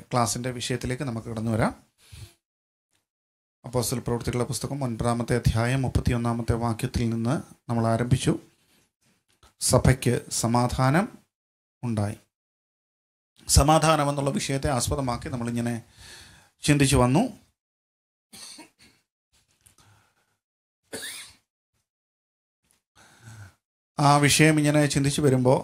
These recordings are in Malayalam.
ക്ലാസ്സിൻ്റെ വിഷയത്തിലേക്ക് നമുക്ക് കടന്നു വരാം അപ്പോസ്റ്റൽ പ്രവൃത്തികളുടെ പുസ്തകം ഒൻപതാമത്തെ അധ്യായം മുപ്പത്തിയൊന്നാമത്തെ വാക്യത്തിൽ നിന്ന് നമ്മൾ ആരംഭിച്ചു സഭയ്ക്ക് സമാധാനം ഉണ്ടായി സമാധാനം എന്നുള്ള വിഷയത്തെ ആസ്പദമാക്കി നമ്മളിങ്ങനെ ചിന്തിച്ചു വന്നു ആ വിഷയം ഇങ്ങനെ ചിന്തിച്ചു വരുമ്പോൾ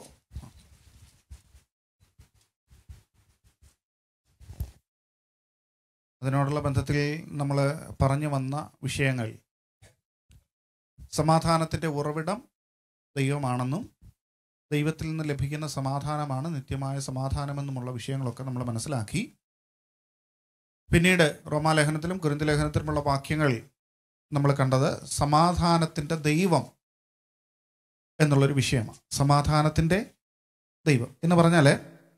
അതിനോടുള്ള ബന്ധത്തിൽ നമ്മൾ പറഞ്ഞു വന്ന വിഷയങ്ങൾ സമാധാനത്തിൻ്റെ ഉറവിടം ദൈവമാണെന്നും ദൈവത്തിൽ നിന്ന് ലഭിക്കുന്ന സമാധാനമാണ് നിത്യമായ സമാധാനമെന്നുമുള്ള വിഷയങ്ങളൊക്കെ നമ്മൾ മനസ്സിലാക്കി പിന്നീട് റോമാലേഖനത്തിലും കുരുന്തലേഖനത്തിലുമുള്ള വാക്യങ്ങൾ നമ്മൾ കണ്ടത് സമാധാനത്തിൻ്റെ ദൈവം എന്നുള്ളൊരു വിഷയമാണ് സമാധാനത്തിൻ്റെ ദൈവം എന്ന് പറഞ്ഞാൽ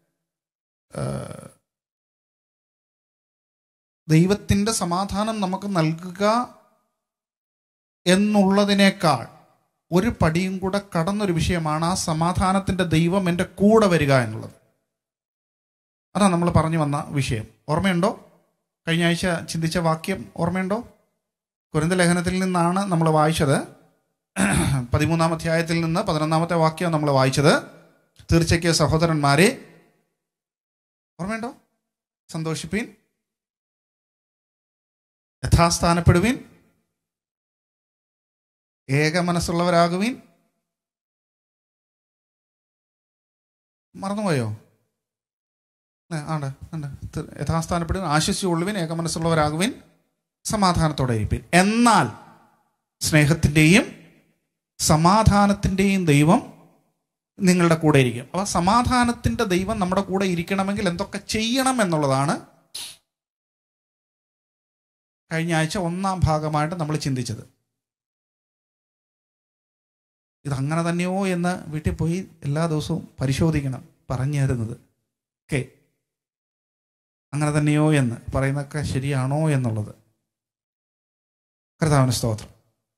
ദൈവത്തിൻ്റെ സമാധാനം നമുക്ക് നൽകുക എന്നുള്ളതിനേക്കാൾ ഒരു പടിയും കൂടെ കടന്നൊരു വിഷയമാണ് ആ സമാധാനത്തിൻ്റെ ദൈവം എൻ്റെ കൂടെ വരിക എന്നുള്ളത് അതാണ് നമ്മൾ പറഞ്ഞു വന്ന വിഷയം ഓർമ്മയുണ്ടോ കഴിഞ്ഞ ആഴ്ച ചിന്തിച്ച വാക്യം ഓർമ്മയുണ്ടോ കുരുന്ത ലേഖനത്തിൽ നിന്നാണ് നമ്മൾ വായിച്ചത് പതിമൂന്നാം അധ്യായത്തിൽ നിന്ന് പതിനൊന്നാമത്തെ വാക്യം നമ്മൾ വായിച്ചത് തീർച്ചയ്ക്ക് സഹോദരന്മാരെ ഓർമ്മയുണ്ടോ സന്തോഷിപ്പീൻ യഥാസ്ഥാനപ്പെടുവീൻ ഏക മനസ്സുള്ളവരാകുവീൻ മറന്നുപോയോ ആണ്ട് ഉണ്ട് യഥാസ്ഥാനപ്പെടുവീൻ ആശ്വസിച്ചുകൊള്ളുവിൻ ഏക മനസ്സുള്ളവരാകുവിൻ സമാധാനത്തോടെ ഇരിപ്പിൻ എന്നാൽ സ്നേഹത്തിൻ്റെയും സമാധാനത്തിൻ്റെയും ദൈവം നിങ്ങളുടെ കൂടെ ഇരിക്കും അപ്പോൾ സമാധാനത്തിൻ്റെ ദൈവം നമ്മുടെ കൂടെ ഇരിക്കണമെങ്കിൽ എന്തൊക്കെ ചെയ്യണം എന്നുള്ളതാണ് കഴിഞ്ഞ ആഴ്ച ഒന്നാം ഭാഗമായിട്ട് നമ്മൾ ചിന്തിച്ചത് ഇതങ്ങനെ തന്നെയോ എന്ന് വീട്ടിൽ പോയി എല്ലാ ദിവസവും പരിശോധിക്കണം പറഞ്ഞു തരുന്നത് ഓക്കെ അങ്ങനെ തന്നെയോ എന്ന് പറയുന്നതൊക്കെ ശരിയാണോ എന്നുള്ളത് കർത്താവിന് സ്തോത്രം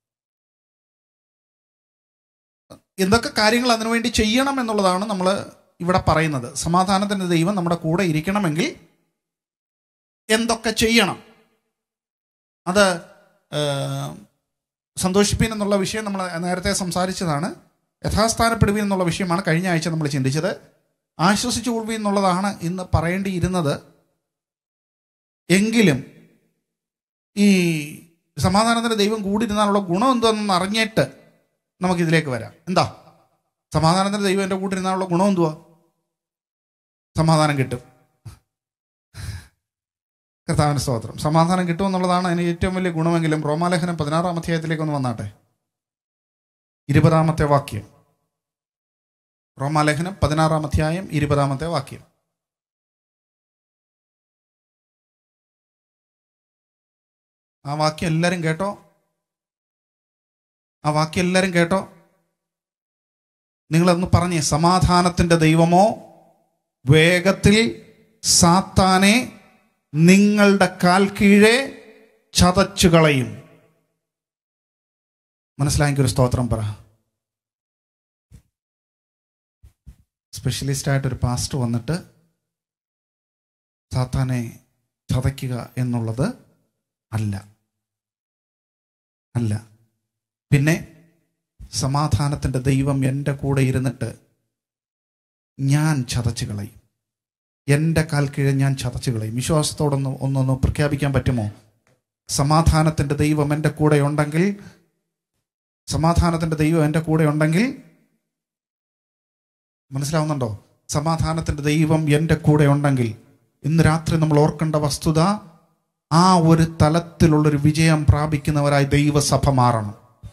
എന്തൊക്കെ കാര്യങ്ങൾ അതിനുവേണ്ടി ചെയ്യണം എന്നുള്ളതാണ് നമ്മൾ ഇവിടെ പറയുന്നത് സമാധാനത്തിൻ്റെ ദൈവം നമ്മുടെ കൂടെ ഇരിക്കണമെങ്കിൽ എന്തൊക്കെ ചെയ്യണം അത് സന്തോഷിപ്പീൻ എന്നുള്ള വിഷയം നമ്മൾ നേരത്തെ സംസാരിച്ചതാണ് യഥാസ്ഥാനപ്പെടുവീൻ എന്നുള്ള വിഷയമാണ് കഴിഞ്ഞ ആഴ്ച നമ്മൾ ചിന്തിച്ചത് ആശ്വസിച്ചു കൊള്ളുവീൻ എന്നുള്ളതാണ് ഇന്ന് പറയേണ്ടിയിരുന്നത് എങ്കിലും ഈ സമാധാനത്തിൻ്റെ ദൈവം കൂടിയിരുന്നാലുള്ള ഗുണം എന്തുവാണെന്ന് അറിഞ്ഞിട്ട് നമുക്കിതിലേക്ക് വരാം എന്താ സമാധാനത്തിൻ്റെ ദൈവം എൻ്റെ കൂട്ടിരുന്നാലുള്ള ഗുണം എന്തുവാ സമാധാനം കിട്ടും കർത്താവിന് സ്തോത്രം സമാധാനം കിട്ടുമെന്നുള്ളതാണ് അതിന് ഏറ്റവും വലിയ ഗുണമെങ്കിലും റോമാലേഖനം പതിനാറാം അധ്യായത്തിലേക്ക് ഒന്ന് വന്നാട്ടെ ഇരുപതാമത്തെ വാക്യം റോമാലേഖനം പതിനാറാം അധ്യായം ഇരുപതാമത്തെ വാക്യം ആ വാക്യം എല്ലാവരും കേട്ടോ ആ വാക്യം എല്ലാവരും കേട്ടോ നിങ്ങളൊന്ന് പറഞ്ഞേ സമാധാനത്തിൻ്റെ ദൈവമോ വേഗത്തിൽ സാത്താനെ നിങ്ങളുടെ കാൽ കീഴെ ചതച്ചു കളയും മനസ്സിലായെങ്കിൽ ഒരു സ്തോത്രം പറ സ്പെഷ്യലിസ്റ്റ് ആയിട്ടൊരു പാസ്റ്റർ വന്നിട്ട് സാത്താനെ ചതയ്ക്കുക എന്നുള്ളത് അല്ല അല്ല പിന്നെ സമാധാനത്തിൻ്റെ ദൈവം എൻ്റെ കൂടെ ഇരുന്നിട്ട് ഞാൻ ചതച്ചു കളയും എൻ്റെ കാൽ കീഴെ ഞാൻ ചതച്ചു കളയും വിശ്വാസത്തോടൊന്ന് ഒന്നൊന്ന് പ്രഖ്യാപിക്കാൻ പറ്റുമോ സമാധാനത്തിൻ്റെ ദൈവം എൻ്റെ കൂടെ ഉണ്ടെങ്കിൽ സമാധാനത്തിൻ്റെ ദൈവം എൻ്റെ കൂടെ ഉണ്ടെങ്കിൽ മനസ്സിലാവുന്നുണ്ടോ സമാധാനത്തിൻ്റെ ദൈവം എൻ്റെ കൂടെ ഉണ്ടെങ്കിൽ ഇന്ന് രാത്രി നമ്മൾ ഓർക്കേണ്ട വസ്തുത ആ ഒരു തലത്തിലുള്ളൊരു വിജയം പ്രാപിക്കുന്നവരായി ദൈവസഭ മാറണം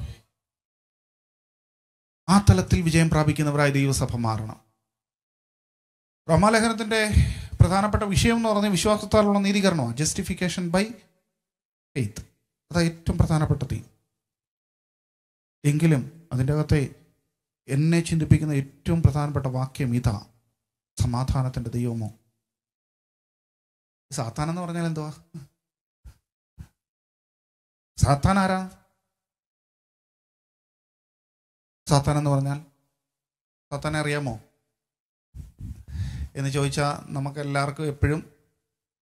ആ തലത്തിൽ വിജയം പ്രാപിക്കുന്നവരായി ദൈവസഭ മാറണം റോമാലേഖനത്തിന്റെ പ്രധാനപ്പെട്ട വിഷയം എന്ന് പറഞ്ഞാൽ വിശ്വാസത്താലുള്ള നീതീകരണമാണ് ജസ്റ്റിഫിക്കേഷൻ ബൈ ഫെയ്ത്ത് അതാ ഏറ്റവും പ്രധാനപ്പെട്ട തീം എങ്കിലും അതിൻ്റെ അകത്തെ എന്നെ ചിന്തിപ്പിക്കുന്ന ഏറ്റവും പ്രധാനപ്പെട്ട വാക്യം ഇതാ സമാധാനത്തിൻ്റെ ദൈവമോ സാത്താൻ എന്ന് പറഞ്ഞാൽ എന്തുവാ സാത്താൻ ആരാ സാത്താൻ എന്ന് പറഞ്ഞാൽ സാത്താനെ അറിയാമോ എന്ന് ചോദിച്ചാൽ നമുക്ക് എല്ലാവർക്കും എപ്പോഴും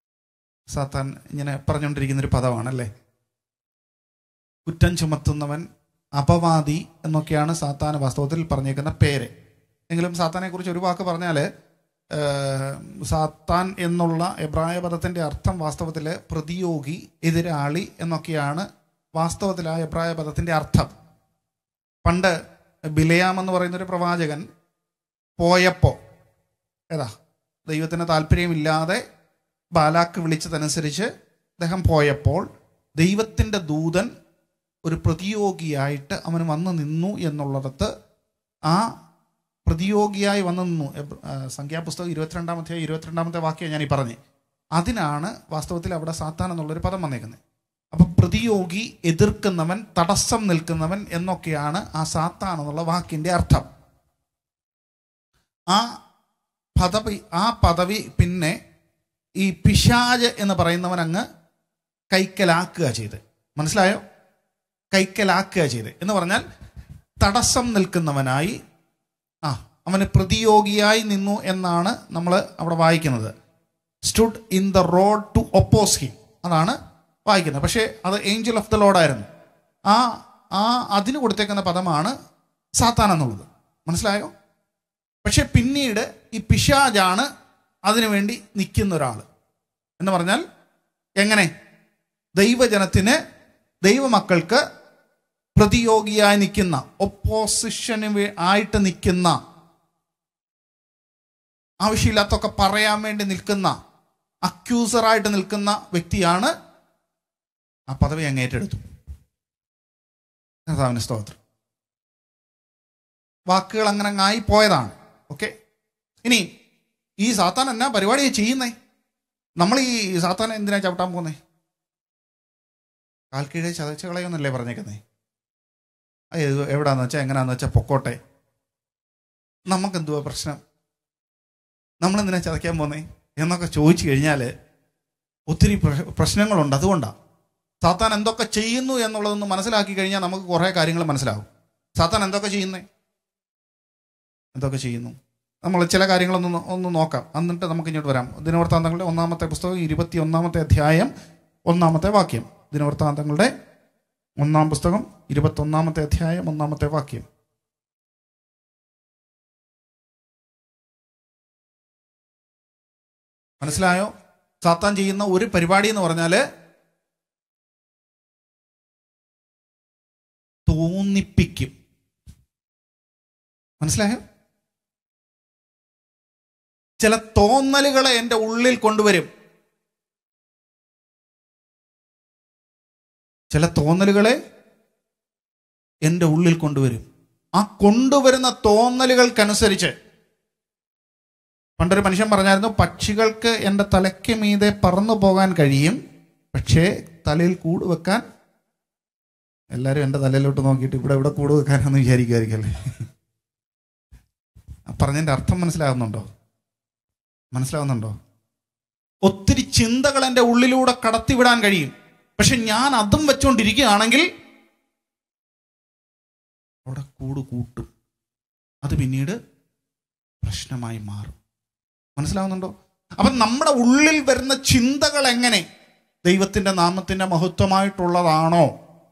സാത്താൻ ഇങ്ങനെ പറഞ്ഞുകൊണ്ടിരിക്കുന്ന ഒരു പദമാണല്ലേ കുറ്റം ചുമത്തുന്നവൻ അപവാദി എന്നൊക്കെയാണ് സാത്താൻ വാസ്തവത്തിൽ പറഞ്ഞേക്കുന്ന പേര് എങ്കിലും സാത്താനെ കുറിച്ച് ഒരു വാക്ക് പറഞ്ഞാൽ സാത്താൻ എന്നുള്ള എബ്രായ പദത്തിൻ്റെ അർത്ഥം വാസ്തവത്തിൽ പ്രതിയോഗി എതിരാളി എന്നൊക്കെയാണ് വാസ്തവത്തിൽ ആ എബ്രായ പദത്തിൻ്റെ അർത്ഥം പണ്ട് ബിലയാം എന്ന് പറയുന്ന ഒരു പ്രവാചകൻ പോയപ്പോൾ ഏതാ ദൈവത്തിന് താല്പര്യമില്ലാതെ ബാലാക്ക് വിളിച്ചതനുസരിച്ച് അദ്ദേഹം പോയപ്പോൾ ദൈവത്തിൻ്റെ ദൂതൻ ഒരു പ്രതിയോഗിയായിട്ട് അവന് വന്ന് നിന്നു എന്നുള്ളിടത്ത് ആ പ്രതിയോഗിയായി വന്ന് നിന്നു എബ്ര- ആ, സംഖ്യാപുസ്തകം ഇരുപത്തിരണ്ടാമത്തെ ഇരുപത്തിരണ്ടാമത്തെ വാക്യം ഞാൻ ഈ പറഞ്ഞേ അതിനാണ് വാസ്തവത്തിൽ അവിടെ സാത്താൻ എന്നുള്ളൊരു പദം വന്നേക്കുന്നത് അപ്പൊ പ്രതിയോഗി എതിർക്കുന്നവൻ തടസ്സം നിൽക്കുന്നവൻ എന്നൊക്കെയാണ് ആ സാത്താൻ എന്നുള്ള വാക്കിന്റെ അർത്ഥം ആ പദവി ആ പദവി പിന്നെ ഈ പിശാജ് എന്ന് പറയുന്നവൻ അങ്ങ് കൈക്കലാക്കുക ചെയ്ത് മനസ്സിലായോ കൈക്കലാക്കുക ചെയ്ത് എന്ന് പറഞ്ഞാൽ തടസ്സം നിൽക്കുന്നവനായി ആ അവന് പ്രതിയോഗിയായി നിന്നു എന്നാണ് നമ്മൾ അവിടെ വായിക്കുന്നത് stood in the road to oppose him അതാണ് വായിക്കുന്നത് പക്ഷേ അത് ഏഞ്ചൽ ഓഫ് ദ ലോഡായിരുന്നു ആ ആ അതിന് കൊടുത്തേക്കുന്ന പദമാണ് സാത്താൻ എന്നുള്ളത് മനസ്സിലായോ പക്ഷെ പിന്നീട് ഈ പിശാജാണ് അതിനുവേണ്ടി നിൽക്കുന്ന ഒരാൾ എന്ന് പറഞ്ഞാൽ എങ്ങനെ ദൈവജനത്തിന് ദൈവമക്കൾക്ക് പ്രതിയോഗിയായി നിൽക്കുന്ന ഒപ്പോസിഷന് വേ- ആയിട്ട് നിൽക്കുന്ന ആവശ്യമില്ലാത്തൊക്കെ പറയാൻ വേണ്ടി നിൽക്കുന്ന അക്യൂസറായിട്ട് നിൽക്കുന്ന വ്യക്തിയാണ് ആ പദവി അങ്ങ് ഏറ്റെടുത്തു കർത്താവിന് സ്തോത്രം വാക്കുകൾ അങ്ങനെ അങ്ങായി പോയതാണ് ഓക്കെ ഇനി ഈ സാത്താൻ എന്നാ പരിപാടിയാ ചെയ്യുന്നേ നമ്മൾ ഈ സാത്താൻ എന്തിനാ ചവിട്ടാൻ പോകുന്നേ കാൽക്കീഴെ ചതച്ച് കളയുന്നല്ലേ പറഞ്ഞേക്കുന്നേ അത് ഏത് എവിടാന്ന് വെച്ചാൽ എങ്ങനെയാന്ന് വെച്ചാൽ പൊക്കോട്ടെ നമുക്കെന്തുവാ പ്രശ്നം നമ്മളെന്തിനാ ചതയ്ക്കാൻ പോന്നേ എന്നൊക്കെ ചോദിച്ചു കഴിഞ്ഞാൽ ഒത്തിരി പ്ര- പ്രശ്നങ്ങളുണ്ട് അതുകൊണ്ടാണ് സാത്താൻ എന്തൊക്കെ ചെയ്യുന്നു എന്നുള്ളതൊന്ന് മനസ്സിലാക്കി കഴിഞ്ഞാൽ നമുക്ക് കുറേ കാര്യങ്ങൾ മനസ്സിലാവും സാത്താൻ എന്തൊക്കെ ചെയ്യുന്നേ എന്തൊക്കെ ചെയ്യുന്നു നമ്മൾ ചില കാര്യങ്ങളൊന്ന് നോ- ഒന്ന് നോക്കാം എന്നിട്ട് നമുക്ക് ഇങ്ങോട്ട് വരാം ദിനവൃത്താന്തങ്ങളുടെ ഒന്നാമത്തെ പുസ്തകം ഇരുപത്തി ഒന്നാമത്തെ അധ്യായം ഒന്നാമത്തെ വാക്യം ദിനവൃത്താന്തങ്ങളുടെ ഒന്നാം പുസ്തകം ഇരുപത്തൊന്നാമത്തെ അധ്യായം ഒന്നാമത്തെ വാക്യം മനസ്സിലായോ സാത്താൻ ചെയ്യുന്ന ഒരു പരിപാടി എന്ന് പറഞ്ഞാല് തോന്നിപ്പിക്കും മനസ്സിലായോ ചില തോന്നലുകളെ എൻ്റെ ഉള്ളിൽ കൊണ്ടുവരും ചില തോന്നലുകളെ എൻ്റെ ഉള്ളിൽ കൊണ്ടുവരും ആ കൊണ്ടുവരുന്ന തോന്നലുകൾക്കനുസരിച്ച് പണ്ടൊരു മനുഷ്യൻ പറഞ്ഞായിരുന്നു പക്ഷികൾക്ക് എൻ്റെ തലയ്ക്ക് മീതെ പറന്നു പോകാൻ കഴിയും പക്ഷേ തലയിൽ കൂട് വെക്കാൻ എല്ലാവരും എൻ്റെ തലയിലോട്ട് നോക്കിയിട്ട് ഇവിടെ ഇവിടെ കൂട് വെക്കാനാന്ന് വിചാരിക്കുമായിരിക്കല്ലേ ആ പറഞ്ഞതിൻ്റെ അർത്ഥം മനസ്സിലാകുന്നുണ്ടോ മനസ്സിലാവുന്നുണ്ടോ ഒത്തിരി ചിന്തകൾ എൻ്റെ ഉള്ളിലൂടെ കടത്തിവിടാൻ കഴിയും പക്ഷെ ഞാൻ അതും വെച്ചുകൊണ്ടിരിക്കുകയാണെങ്കിൽ അവിടെ കൂട് കൂട്ടും അത് പിന്നീട് പ്രശ്നമായി മാറും മനസ്സിലാവുന്നുണ്ടോ അപ്പം നമ്മുടെ ഉള്ളിൽ വരുന്ന ചിന്തകൾ എങ്ങനെ ദൈവത്തിന്റെ നാമത്തിന്റെ മഹത്വമായിട്ടുള്ളതാണോ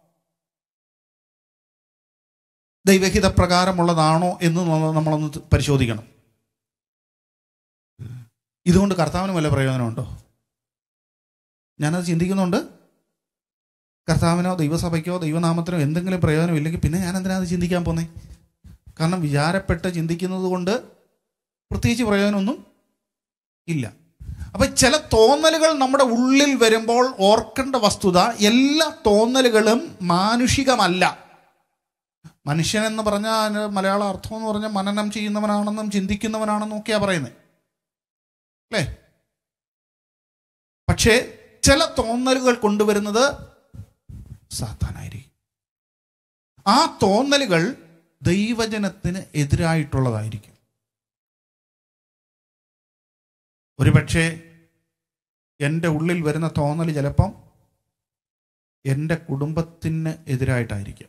ദൈവഹിത പ്രകാരമുള്ളതാണോ എന്ന് നമ്മ- നമ്മളൊന്ന് പരിശോധിക്കണം ഇതുകൊണ്ട് കർത്താവിന് വല്ല പ്രയോജനമുണ്ടോ ഞാനത് ചിന്തിക്കുന്നുണ്ട് കർത്താവിനോ ദൈവസഭയ്ക്കോ ദൈവനാമത്തിനോ എന്തെങ്കിലും പ്രയോജനം ഇല്ലെങ്കിൽ പിന്നെ ഞാൻ എന്തിനാ അത് ചിന്തിക്കാൻ പോന്നേ കാരണം വിചാരപ്പെട്ട് ചിന്തിക്കുന്നത് കൊണ്ട് പ്രത്യേകിച്ച് പ്രയോജനമൊന്നും ഇല്ല അപ്പൊ ചില തോന്നലുകൾ നമ്മുടെ ഉള്ളിൽ വരുമ്പോൾ ഓർക്കേണ്ട വസ്തുത എല്ലാ തോന്നലുകളും മാനുഷികമല്ല മനുഷ്യൻ എന്ന് പറഞ്ഞാൽ അതിന് മലയാള അർത്ഥം എന്ന് പറഞ്ഞാൽ മനനം ചെയ്യുന്നവനാണെന്നും ചിന്തിക്കുന്നവനാണെന്നും ഒക്കെയാ പറയുന്നത് അല്ലേ പക്ഷേ ചില തോന്നലുകൾ കൊണ്ടുവരുന്നത് സാത്താനായിരിക്കും ആ തോന്നലുകൾ ദൈവജനത്തിന് എതിരായിട്ടുള്ളതായിരിക്കും ഒരുപക്ഷെ എൻ്റെ ഉള്ളിൽ വരുന്ന തോന്നൽ ചിലപ്പം എൻ്റെ കുടുംബത്തിന് എതിരായിട്ടായിരിക്കും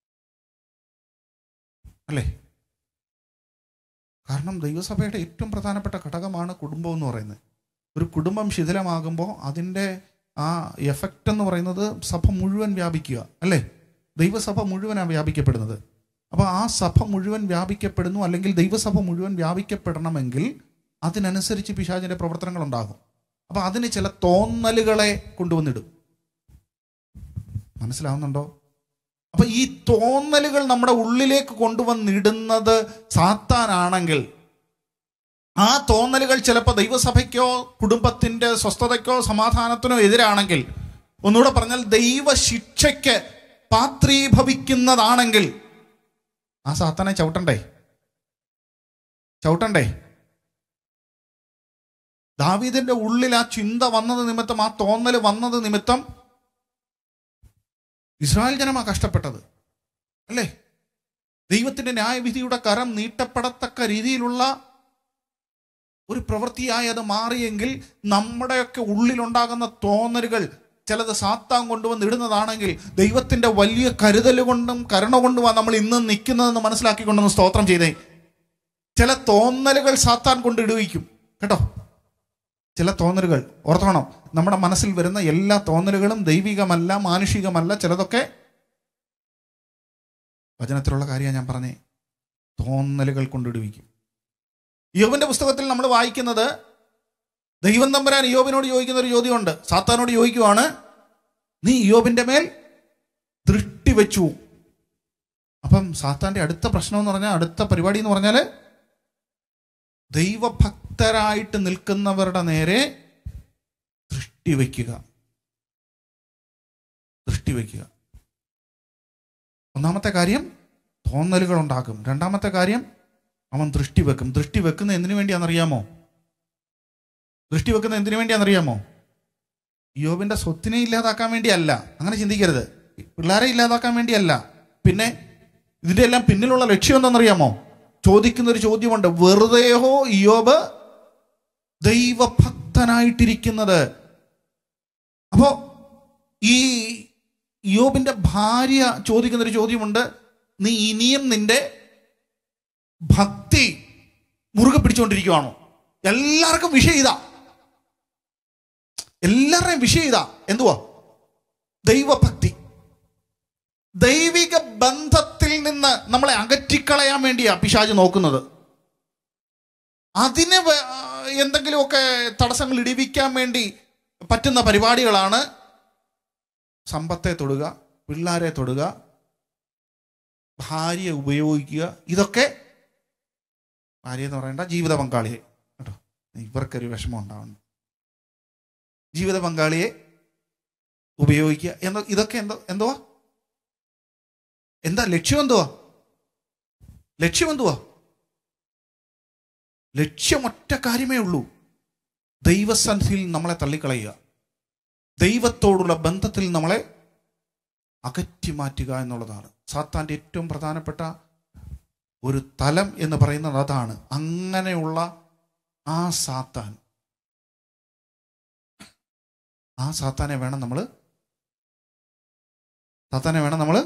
അല്ലേ കാരണം ദൈവസഭയുടെ ഏറ്റവും പ്രധാനപ്പെട്ട ഘടകമാണ് കുടുംബം എന്ന് പറയുന്നത് ഒരു കുടുംബം ശിഥിലമാകുമ്പോൾ അതിൻ്റെ ആ എഫക്റ്റ് എന്ന് പറയുന്നത് സഭ മുഴുവൻ വ്യാപിക്കുക അല്ലേ ദൈവസഭ മുഴുവനാണ് വ്യാപിക്കപ്പെടുന്നത് അപ്പോൾ ആ സഭ മുഴുവൻ വ്യാപിക്കപ്പെടുന്നു അല്ലെങ്കിൽ ദൈവസഭ മുഴുവൻ വ്യാപിക്കപ്പെടണമെങ്കിൽ അതിനനുസരിച്ച് പിശാചിൻ്റെ പ്രവർത്തനങ്ങൾ ഉണ്ടാകും അപ്പോൾ അതിന് ചില തോന്നലുകളെ കൊണ്ടുവന്നിടും മനസ്സിലാവുന്നുണ്ടോ അപ്പൊ ഈ തോന്നലുകൾ നമ്മുടെ ഉള്ളിലേക്ക് കൊണ്ടുവന്നിടുന്നത് സാത്താനാണെങ്കിൽ ആ തോന്നലുകൾ ചിലപ്പോൾ ദൈവസഭയ്ക്കോ കുടുംബത്തിന്റെ സ്വസ്ഥതയ്ക്കോ സമാധാനത്തിനോ എതിരാണെങ്കിൽ ഒന്നുകൂടെ പറഞ്ഞാൽ ദൈവശിക്ഷയ്ക്ക് പാത്രീഭവിക്കുന്നതാണെങ്കിൽ ആ സാത്താനെ ചവിട്ടണ്ടേ ചവിട്ടണ്ടേ ദാവീദിന്റെ ഉള്ളിൽ ആ ചിന്ത വന്നത് നിമിത്തം ആ തോന്നൽ വന്നത് നിമിത്തം ഇസ്രായേൽ ജനമാ കഷ്ടപ്പെട്ടത് അല്ലേ ദൈവത്തിന്റെ ന്യായവിധിയുടെ കരം നീട്ടപ്പെടത്തക്ക രീതിയിലുള്ള ഒരു പ്രവൃത്തിയായി അത് മാറിയെങ്കിൽ നമ്മുടെയൊക്കെ ഉള്ളിലുണ്ടാകുന്ന തോന്നലുകൾ ചിലത് സാത്താൻ കൊണ്ടുവന്ന് ഇടുന്നതാണെങ്കിൽ ദൈവത്തിന്റെ വലിയ കരുതൽ കൊണ്ടും കരുണ കൊണ്ടുമാണ് നമ്മൾ ഇന്ന് നിൽക്കുന്നതെന്ന് മനസ്സിലാക്കിക്കൊണ്ടൊന്ന് സ്തോത്രം ചെയ്തേ ചില തോന്നലുകൾ സാത്താൻ കൊണ്ട് ഇടുവിക്കും കേട്ടോ ചില തോന്നലുകൾ ഓർത്തോണം നമ്മുടെ മനസ്സിൽ വരുന്ന എല്ലാ തോന്നലുകളും ദൈവികമല്ല മാനുഷികമല്ല ചിലതൊക്കെ വചനത്തിലുള്ള കാര്യമാണ് ഞാൻ പറഞ്ഞേ തോന്നലുകൾ കൊണ്ടിടുവിക്കും യോബിന്റെ പുസ്തകത്തിൽ നമ്മൾ വായിക്കുന്നത് ദൈവം തമ്പുരാൻ യോബിനോട് ചോദിക്കുന്ന ഒരു ചോദ്യമുണ്ട് സാത്താനോട് ചോദിക്കുവാണ് നീ യോബിന്റെ മേൽ ദൃഷ്ടി വെച്ചു അപ്പം സാത്താന്റെ അടുത്ത പ്രശ്നം എന്ന് പറഞ്ഞാൽ അടുത്ത പരിപാടി എന്ന് പറഞ്ഞാൽ ദൈവഭക്തരായിട്ട് നിൽക്കുന്നവരുടെ നേരെ ദൃഷ്ടി വയ്ക്കുക ദൃഷ്ടി വയ്ക്കുക ഒന്നാമത്തെ കാര്യം തോന്നലുകൾ ഉണ്ടാക്കും രണ്ടാമത്തെ കാര്യം അവൻ ദൃഷ്ടി വെക്കും ദൃഷ്ടി വെക്കുന്ന എന്തിനു വേണ്ടിയാണെന്നറിയാമോ ദൃഷ്ടി വെക്കുന്ന എന്തിനു വേണ്ടിയാണെന്നറിയാമോ യോബിന്റെ സ്വത്തിനെ ഇല്ലാതാക്കാൻ വേണ്ടിയല്ല അങ്ങനെ ചിന്തിക്കരുത് പിള്ളേരെ ഇല്ലാതാക്കാൻ വേണ്ടിയല്ല പിന്നെ ഇതിന്റെ എല്ലാം പിന്നിലുള്ള ലക്ഷ്യം എന്താണെന്നറിയാമോ ചോദിക്കുന്ന ഒരു ചോദ്യമുണ്ട് വെറുതെയോ യോബ് ദൈവഭക്തനായിട്ടിരിക്കുന്നത് അപ്പോ ഈ യോബിന്റെ ഭാര്യ ചോദിക്കുന്ന ഒരു ചോദ്യമുണ്ട് നീ ഇനിയും നിന്റെ ഭക്തി മുറുകെ പിടിച്ചുകൊണ്ടിരിക്കുവാണോ എല്ലാവർക്കും വിഷയം ഇതാ എല്ലാവരുടെയും വിഷയം ഇതാ എന്തുവാ ദൈവഭക്തി ദൈവിക ബന്ധത്തിൽ നിന്ന് നമ്മളെ അകറ്റിക്കളയാൻ വേണ്ടിയാ പിശാജ് നോക്കുന്നത് അതിന് വേ- എന്തെങ്കിലുമൊക്കെ തടസ്സങ്ങൾ ഇടിവിക്കാൻ വേണ്ടി പറ്റുന്ന പരിപാടികളാണ് സമ്പത്തെ തൊടുക പിള്ളാരെ തൊടുക ഭാര്യയെ ഉപയോഗിക്കുക ഇതൊക്കെ ഭാര്യ എന്ന് പറയേണ്ട ജീവിത പങ്കാളിയെ കേട്ടോ ഇവർക്കൊരു വിഷമം ഉണ്ടാവുന്നു ജീവിത പങ്കാളിയെ ഉപയോഗിക്കുക എന്തോ ഇതൊക്കെ എന്തോ എന്തുവാ എന്താ ലക്ഷ്യം എന്തുവാ ലക്ഷ്യം എന്തുവാ ലക്ഷ്യം ഒറ്റ കാര്യമേ ഉള്ളൂ ദൈവസന്നിധിയിൽ നമ്മളെ തള്ളിക്കളയുക ദൈവത്തോടുള്ള ബന്ധത്തിൽ നമ്മളെ അകറ്റി മാറ്റുക എന്നുള്ളതാണ് സാത്താൻ്റെ ഏറ്റവും പ്രധാനപ്പെട്ട ഒരു തലം എന്ന് പറയുന്നത് അതാണ് അങ്ങനെയുള്ള ആ സാത്താൻ ആ സാത്താനെ വേണം നമ്മൾ സാത്താനെ വേണം നമ്മൾ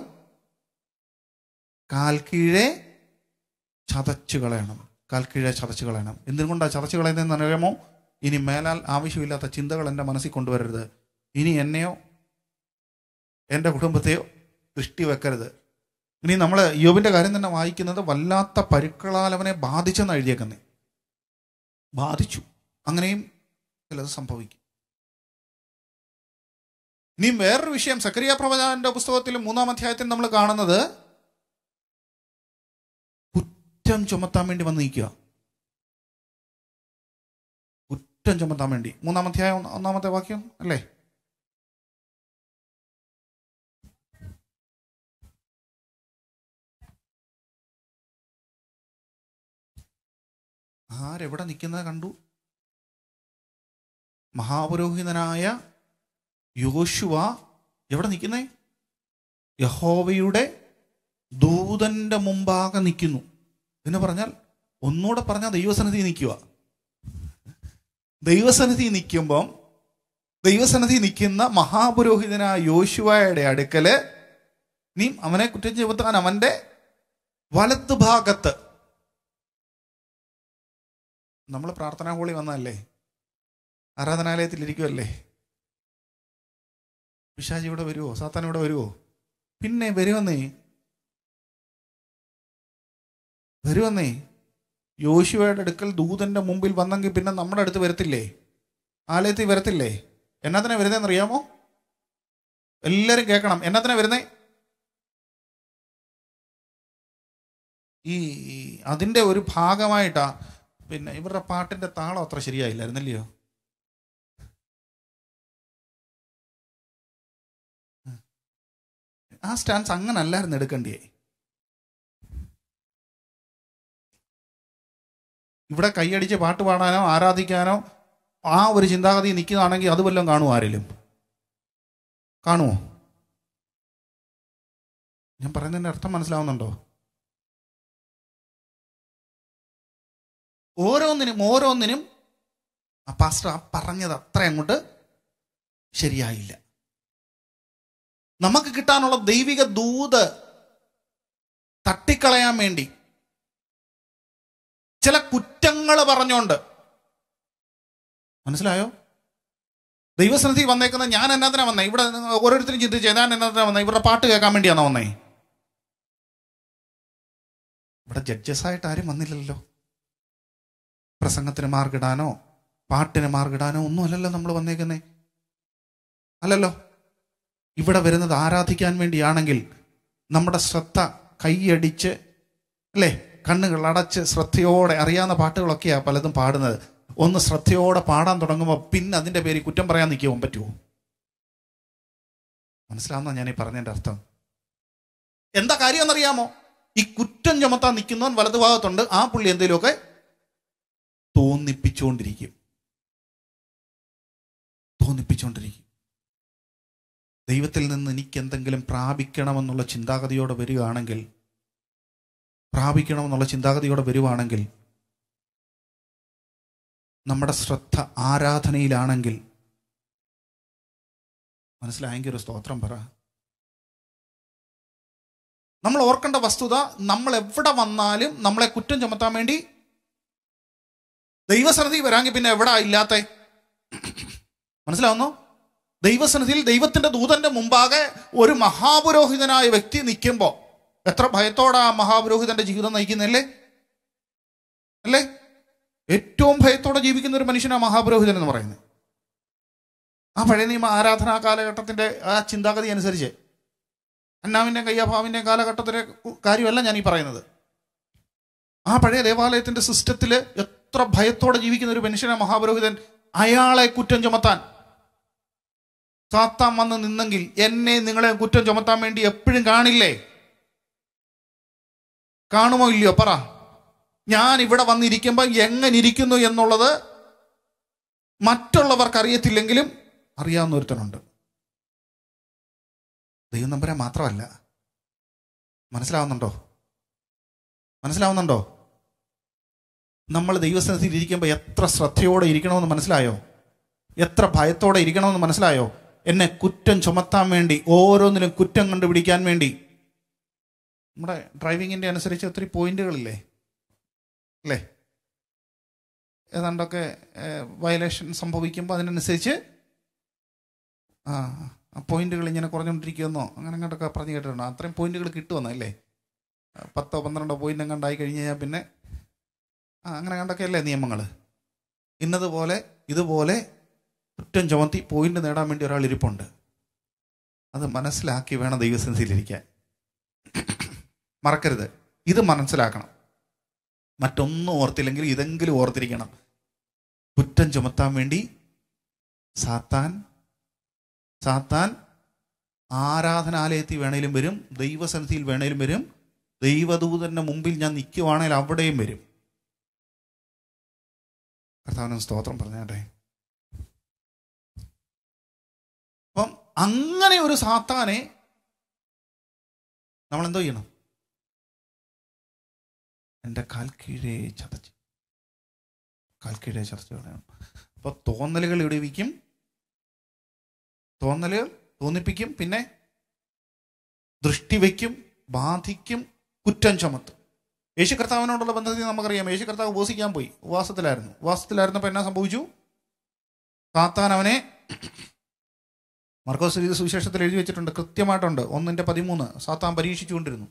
കാൽക്കീഴെ ചതച്ചു കളയണം കാൽക്കീഴെ ചതച്ചു കളയണം എന്തുകൊണ്ടാണ് ചതച്ചു കളയുന്നതെന്ന് അറിയാമോ ഇനി മേലാൽ ആവശ്യമില്ലാത്ത ചിന്തകൾ എൻ്റെ മനസ്സിൽ കൊണ്ടുവരരുത് ഇനി എന്നെയോ എൻ്റെ കുടുംബത്തെയോ ദൃഷ്ടി വെക്കരുത് ഇനി നമ്മൾ യോബിൻ്റെ കാര്യം തന്നെ വായിക്കുന്നത് വല്ലാത്ത പരുക്കളാൽ അവനെ ബാധിച്ചെന്ന് എഴുതിയേക്കുന്നേ ബാധിച്ചു അങ്ങനെയും ചിലത് സംഭവിക്കും ഇനിയും വേറൊരു വിഷയം സക്രിയ പ്രവചാന്റെ പുസ്തകത്തിൽ മൂന്നാം അധ്യായത്തിൽ നമ്മൾ കാണുന്നത് കുറ്റം ചുമത്താൻ വേണ്ടി വന്ന് നിൽക്കുക കുറ്റം ചുമത്താൻ വേണ്ടി മൂന്നാം അധ്യായം ഒന്ന് ഒന്നാമത്തെ വാക്യം അല്ലേ ആരെവിടെ നിൽക്കുന്നത് കണ്ടു മഹാപുരോഹിതനായ യോശുവ എവിടെ നിൽക്കുന്നേ യഹോവയുടെ ദൂതന്റെ മുമ്പാകെ നിൽക്കുന്നു എന്ന് പറഞ്ഞാൽ ഒന്നുകൂടെ പറഞ്ഞാൽ ദൈവസന്നിധി നിൽക്കുക ദൈവസന്നിധി നിൽക്കുമ്പം ദൈവസന്നിധി നിൽക്കുന്ന മഹാപുരോഹിതനായ യോശുവയുടെ അടുക്കല് നീ അവനെ കുറ്റം ചുമത്താൻ അവന്റെ വലത്ത് ഭാഗത്ത് നമ്മൾ പ്രാർത്ഥനാ ഹോളി വന്നതല്ലേ ആരാധനാലയത്തിലിരിക്കുമല്ലേ പിശാജി ഇവിടെ വരുമോ സാത്താൻ ഇവിടെ വരുമോ പിന്നെ വരുമെന്നേ വരുമെന്നേ യോശുവയുടെ അടുക്കൽ ദൂതന്റെ മുമ്പിൽ വന്നെങ്കിൽ പിന്നെ നമ്മുടെ അടുത്ത് വരത്തില്ലേ ആലയത്തിൽ വരത്തില്ലേ എന്നാത്തിനാ വരുന്നതെന്ന് അറിയാമോ എല്ലാരും കേൾക്കണം എന്നാത്തിനാ വരുന്നേ ഈ ഈ അതിന്റെ ഒരു ഭാഗമായിട്ടാ പിന്നെ ഇവരുടെ പാട്ടിന്റെ താളം അത്ര ശരിയായില്ലായിരുന്നല്ലയോ ആ സ്റ്റാൻസ് അങ്ങനെ അല്ലായിരുന്നു എടുക്കേണ്ടിയേ ഇവിടെ കൈയടിച്ച് പാട്ട് പാടാനോ ആരാധിക്കാനോ ആ ഒരു ചിന്താഗതി നിൽക്കുന്നതാണെങ്കിൽ അത് വല്ലതും കാണുമോ ആരെങ്കിലും കാണുമോ ഞാൻ പറയുന്നതിന്റെ അർത്ഥം മനസ്സിലാവുന്നുണ്ടോ ഓരോന്നിനും ഓരോന്നിനും ആ പാസ്റ്റർ ആ പറഞ്ഞത് അത്ര അങ്ങോട്ട് ശരിയായില്ല നമുക്ക് കിട്ടാനുള്ള ദൈവിക ദൂത് തട്ടിക്കളയാൻ വേണ്ടി ചില കുറ്റങ്ങൾ പറഞ്ഞോണ്ട് മനസ്സിലായോ ദൈവസന്നിധി വന്നേക്കുന്ന ഞാൻ എന്നാത്തിനാ വന്നേ ഇവിടെ ഓരോരുത്തരും ചിന്തിച്ച് ഞാൻ എന്നാത്തിനാ വന്നേ ഇവരുടെ പാട്ട് കേൾക്കാൻ വേണ്ടിയാണോ വന്നേ ഇവിടെ ജഡ്ജസ് ആയിട്ട് ആരും വന്നില്ലല്ലോ പ്രസംഗത്തിന് മാർക്കിടാനോ പാട്ടിന് മാർക്കിടാനോ ഒന്നും അല്ലല്ലോ നമ്മൾ വന്നേക്കുന്നേ അല്ലല്ലോ ഇവിടെ വരുന്നത് ആരാധിക്കാൻ വേണ്ടിയാണെങ്കിൽ നമ്മുടെ ശ്രദ്ധ കൈയടിച്ച് അല്ലേ കണ്ണുകൾ അടച്ച് ശ്രദ്ധയോടെ അറിയാവുന്ന പാട്ടുകളൊക്കെയാ പലതും പാടുന്നത് ഒന്ന് ശ്രദ്ധയോടെ പാടാൻ തുടങ്ങുമ്പോൾ പിന്നെ അതിന്റെ പേര് കുറ്റം പറയാൻ നിൽക്കുവാൻ പറ്റുമോ മനസ്സിലാവുന്ന ഞാൻ ഈ പറഞ്ഞതിന്റെ അർത്ഥം എന്താ കാര്യം എന്നറിയാമോ ഈ കുറ്റം ചുമത്താൻ നിൽക്കുന്നവൻ വലതുഭാഗത്തുണ്ട് ആ പുള്ളി എന്തെങ്കിലുമൊക്കെ തോന്നിപ്പിച്ചുകൊണ്ടിരിക്കും തോന്നിപ്പിച്ചുകൊണ്ടിരിക്കും ദൈവത്തിൽ നിന്ന് എനിക്ക് എന്തെങ്കിലും പ്രാപിക്കണമെന്നുള്ള ചിന്താഗതിയോടെ വരികയാണെങ്കിൽ പ്രാപിക്കണമെന്നുള്ള ചിന്താഗതിയോടെ വരുവാണെങ്കിൽ നമ്മുടെ ശ്രദ്ധ ആരാധനയിലാണെങ്കിൽ മനസ്സിലായെങ്കിൽ ഒരു സ്തോത്രം പറ നമ്മൾ ഓർക്കേണ്ട വസ്തുത നമ്മൾ എവിടെ വന്നാലും നമ്മളെ കുറ്റം ചുമത്താൻ വേണ്ടി ദൈവസന്നിധി വരാമെങ്കിൽ പിന്നെ എവിടെ ഇല്ലാത്ത മനസ്സിലാവുന്നു ദൈവസന്നിധിയിൽ ദൈവത്തിന്റെ ദൂതന്റെ മുമ്പാകെ ഒരു മഹാപുരോഹിതനായ വ്യക്തി നിൽക്കുമ്പോൾ എത്ര ഭയത്തോടെ ആ മഹാപുരോഹിതന്റെ ജീവിതം നയിക്കുന്നില്ലേ അല്ലേ ഏറ്റവും ഭയത്തോടെ ജീവിക്കുന്ന ഒരു മനുഷ്യനാണ് മഹാപുരോഹിതൻ എന്ന് പറയുന്നത് ആ പഴയ നിയമ ആരാധനാ കാലഘട്ടത്തിന്റെ ആ ചിന്താഗതി അനുസരിച്ച് അന്നാവിന്റെയും കയ്യാഭാവിന്റെയും കാലഘട്ടത്തിലെ കാര്യമല്ല ഞാൻ ഈ പറയുന്നത് ആ പഴയ ദേവാലയത്തിന്റെ സിസ്റ്റത്തിൽ എത്ര ഭയത്തോടെ ജീവിക്കുന്ന ഒരു മനുഷ്യനാണ് മഹാപുരോഹിതൻ അയാളെ കുറ്റം ചുമത്താൻ സാത്താൻ വന്ന് നിന്നെങ്കിൽ എന്നെ നിങ്ങളെ കുറ്റം ചുമത്താൻ വേണ്ടി എപ്പോഴും കാണില്ലേ കാണുമോ ഇല്ലയോ പറ ഞാൻ ഇവിടെ വന്നിരിക്കുമ്പോൾ എങ്ങനെ ഇരിക്കുന്നു എന്നുള്ളത് മറ്റുള്ളവർക്ക് അറിയത്തില്ലെങ്കിലും അറിയാവുന്ന ഒരുത്തനുണ്ട് ദൈവം നമ്പരെ മാത്രമല്ല മനസ്സിലാവുന്നുണ്ടോ മനസ്സിലാവുന്നുണ്ടോ നമ്മൾ ദൈവസന്നിധിയിൽ ഇരിക്കുമ്പോൾ എത്ര ശ്രദ്ധയോടെ ഇരിക്കണമെന്ന് മനസ്സിലായോ എത്ര ഭയത്തോടെ ഇരിക്കണമെന്ന് മനസ്സിലായോ എന്നെ കുറ്റം ചുമത്താൻ വേണ്ടി ഓരോന്നിലും കുറ്റം കണ്ടുപിടിക്കാൻ വേണ്ടി നമ്മുടെ ഡ്രൈവിങ്ങിന്റെ അനുസരിച്ച് ഒത്തിരി പോയിന്റുകളില്ലേ അല്ലേ ഏതാണ്ടൊക്കെ വയലേഷൻ സംഭവിക്കുമ്പോൾ അതിനനുസരിച്ച് ആ ആ പോയിന്റുകൾ ഇങ്ങനെ കുറഞ്ഞുകൊണ്ടിരിക്കുമെന്നോ അങ്ങനെ അങ്ങോട്ടൊക്കെ പറഞ്ഞു കേട്ടിട്ടുണ്ടോ അത്രയും പോയിന്റുകൾ കിട്ടുമെന്നല്ലേ പത്തോ പന്ത്രണ്ടോ പോയിന്റ് എങ്ങാണ്ടായി കഴിഞ്ഞ് കഴിഞ്ഞാൽ പിന്നെ ആ അങ്ങനെ കണ്ടൊക്കെ അല്ലേ നിയമങ്ങൾ ഇന്നതുപോലെ ഇതുപോലെ കുറ്റം ചുമത്തി പോയിന്റ് നേടാൻ വേണ്ടി ഒരാൾ ഇരിപ്പുണ്ട് അത് മനസ്സിലാക്കി വേണം ദൈവസന്നിധിയിലിരിക്കാൻ മറക്കരുത് ഇത് മനസ്സിലാക്കണം മറ്റൊന്നും ഓർത്തില്ലെങ്കിൽ ഇതെങ്കിലും ഓർത്തിരിക്കണം കുറ്റം ചുമത്താൻ വേണ്ടി സാത്താൻ സാത്താൻ ആരാധനാലയത്തിൽ വേണേലും വരും ദൈവസന്നിധിയിൽ വേണേലും വരും ദൈവദൂതന്റെ മുമ്പിൽ ഞാൻ നിൽക്കുവാണെങ്കിൽ അവിടെയും വരും കർത്താവിന് സ്തോത്രം പറഞ്ഞാട്ടെ അപ്പം അങ്ങനെ ഒരു സാത്താനെ നമ്മൾ എന്തോ ചെയ്യണം എൻ്റെ കാൽ കീഴേ ചതച്ച് കാൽ കീഴേ ചതച്ച് കളയണം അപ്പോൾ തോന്നലുകൾ ഇടിവിക്കും തോന്നലുകൾ തോന്നിപ്പിക്കും പിന്നെ ദൃഷ്ടി വയ്ക്കും ബാധിക്കും കുറ്റം ചുമത്തും യേശു കർത്താവിനോടുള്ള ബന്ധത്തിൽ നമുക്കറിയാം യേശു കർത്താവ് ഉപവസിക്കാൻ പോയി ഉപവാസത്തിലായിരുന്നു ഉപവാസത്തിലായിരുന്നപ്പോൾ എന്നാ സംഭവിച്ചു സാത്താൻ അവനെ മർക്കോസ് എഴുതിയ സുവിശേഷത്തിൽ എഴുതി വെച്ചിട്ടുണ്ട് കൃത്യമായിട്ടുണ്ട് ഒന്നിൻ്റെ പതിമൂന്ന് സാത്താൻ പരീക്ഷിച്ചുകൊണ്ടിരുന്നു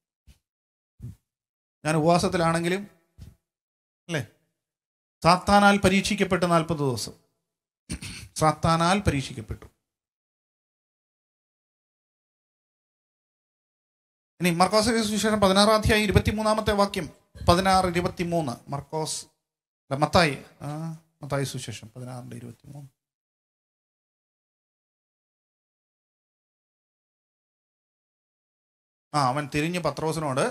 ഞാൻ ഉപവാസത്തിലാണെങ്കിലും അല്ലേ സാത്താനാൽ പരീക്ഷിക്കപ്പെട്ട് നാൽപ്പത് ദിവസം സാത്താനാൽ പരീക്ഷിക്കപ്പെട്ടു ഇനി മർക്കോസ് എഴുതിയ സുവിശേഷം പതിനാറാം അധ്യായം ഇരുപത്തിമൂന്നാമത്തെ വാക്യം പതിനാറ് ഇരുപത്തിമൂന്ന് മർക്കോസ് അല്ല മത്തായി ആ മത്തായി സുവിശേഷം പതിനാറിൻ്റെ ഇരുപത്തിമൂന്ന് ആ അവൻ തിരിഞ്ഞ് പത്രോസിനോട്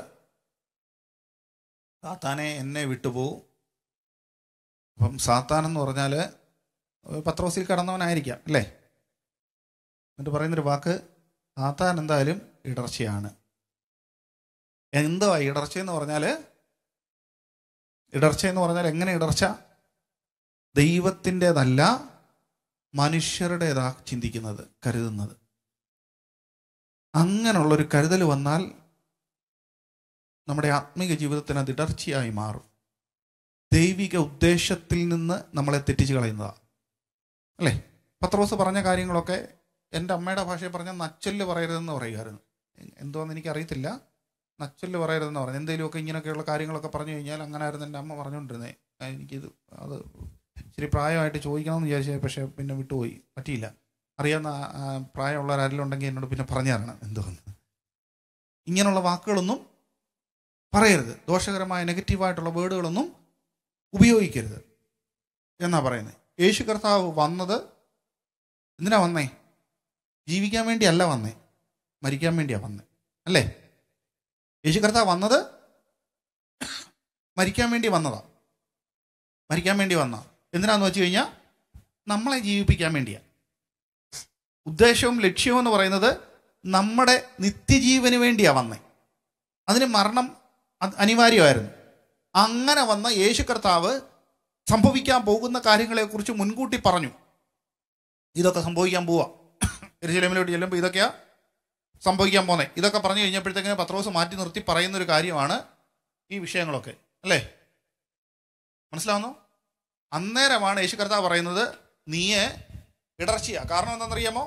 സാത്താനെ എന്നെ വിട്ടുപോകും അപ്പം സാത്താൻ എന്ന് പറഞ്ഞാൽ പത്രോസിൽ കടന്നവനായിരിക്കാം അല്ലേ എന്നിട്ട് പറയുന്നൊരു വാക്ക് സാത്താൻ എന്തായാലും ഇടർച്ചയാണ് എന്തുവാ ഇടർച്ച എന്ന് പറഞ്ഞാൽ ഇടർച്ച എന്ന് പറഞ്ഞാൽ എങ്ങനെ ഇടർച്ച ദൈവത്തിൻ്റെതല്ല മനുഷ്യരുടേതാ ചിന്തിക്കുന്നത് കരുതുന്നത് അങ്ങനെയുള്ളൊരു കരുതൽ വന്നാൽ നമ്മുടെ ആത്മീക ജീവിതത്തിന് അത് ഇടർച്ചയായി മാറും ദൈവിക ഉദ്ദേശത്തിൽ നിന്ന് നമ്മളെ തെറ്റിച്ച് കളയുന്നതാണ് അല്ലേ പത്രോസ് പറഞ്ഞ കാര്യങ്ങളൊക്കെ എൻ്റെ അമ്മയുടെ ഭാഷയിൽ പറഞ്ഞ നച്ചല് പറയരുതെന്ന് പറയുമായിരുന്നു എന്തോന്ന് എനിക്കറിയത്തില്ല നച്ചല് പറയരുതെന്ന് പറഞ്ഞു എന്തെങ്കിലുമൊക്കെ ഇങ്ങനെയൊക്കെയുള്ള കാര്യങ്ങളൊക്കെ പറഞ്ഞു കഴിഞ്ഞാൽ അങ്ങനെയായിരുന്നു എൻ്റെ അമ്മ പറഞ്ഞുകൊണ്ടിരുന്നത് എനിക്കിത് അത് ഇച്ചിരി പ്രായമായിട്ട് ചോദിക്കണമെന്ന് വിചാരിച്ചു പക്ഷേ പിന്നെ വിട്ടുപോയി പറ്റിയില്ല അറിയാവുന്ന ആ, പ്രായമുള്ളവർ ആരെങ്കിലും ഉണ്ടെങ്കിൽ എന്നോട് പിന്നെ പറഞ്ഞു തരണം എന്തോന്ന് ഇങ്ങനെയുള്ള വാക്കുകളൊന്നും പറയരുത് ദോഷകരമായ നെഗറ്റീവായിട്ടുള്ള വേർഡുകളൊന്നും ഉപയോഗിക്കരുത് എന്നാ പറയുന്നത് യേശു കർത്താവ് വന്നത് എന്തിനാ വന്നേ ജീവിക്കാൻ വേണ്ടിയല്ല വന്നേ മരിക്കാൻ വേണ്ടിയാ വന്നേ അല്ലേ യേശു കർത്താവ് വന്നത് മരിക്കാൻ വേണ്ടി വന്നതാ മരിക്കാൻ വേണ്ടി വന്ന എന്തിനാന്ന് വെച്ച് കഴിഞ്ഞാൽ നമ്മളെ ജീവിപ്പിക്കാൻ വേണ്ടിയാ ഉദ്ദേശവും ലക്ഷ്യവും എന്ന് പറയുന്നത് നമ്മുടെ നിത്യജീവന് വേണ്ടിയാ വന്നേ അതിന് മരണം അത് അനിവാര്യമായിരുന്നു അങ്ങനെ വന്ന യേശു കർത്താവ് സംഭവിക്കാൻ പോകുന്ന കാര്യങ്ങളെക്കുറിച്ച് മുൻകൂട്ടി പറഞ്ഞു ഇതൊക്കെ സംഭവിക്കാൻ പോവാ എരുശലേമിലോട്ട് ചെല്ലുമ്പോൾ ഇതൊക്കെയാ സംഭവിക്കാൻ പോന്നെ ഇതൊക്കെ പറഞ്ഞു കഴിഞ്ഞപ്പോഴത്തേക്കിന് പത്രോസ് മാറ്റി നിർത്തി പറയുന്ന ഒരു കാര്യമാണ് ഈ വിഷയങ്ങളൊക്കെ അല്ലേ മനസ്സിലാവുന്നു അന്നേരമാണ് യേശു കർത്താവ് പറയുന്നത് നീയെ ഇടർച്ചയാ കാരണം എന്താണെന്നറിയാമോ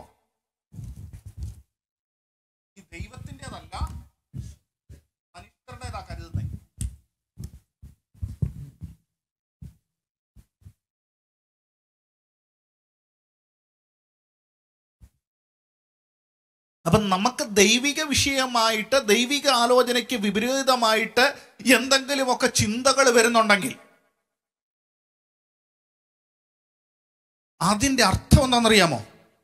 ഈ ദൈവത്തിൻ്റെതല്ല മനുഷ്യരുടേതാ കരുതുന്നത് അപ്പം നമുക്ക് ദൈവിക വിഷയമായിട്ട് ദൈവിക ആലോചനയ്ക്ക് വിപരീതമായിട്ട് എന്തെങ്കിലുമൊക്കെ ചിന്തകൾ വരുന്നുണ്ടെങ്കിൽ അതിൻ്റെ അർത്ഥം എന്താണെന്നറിയാമോ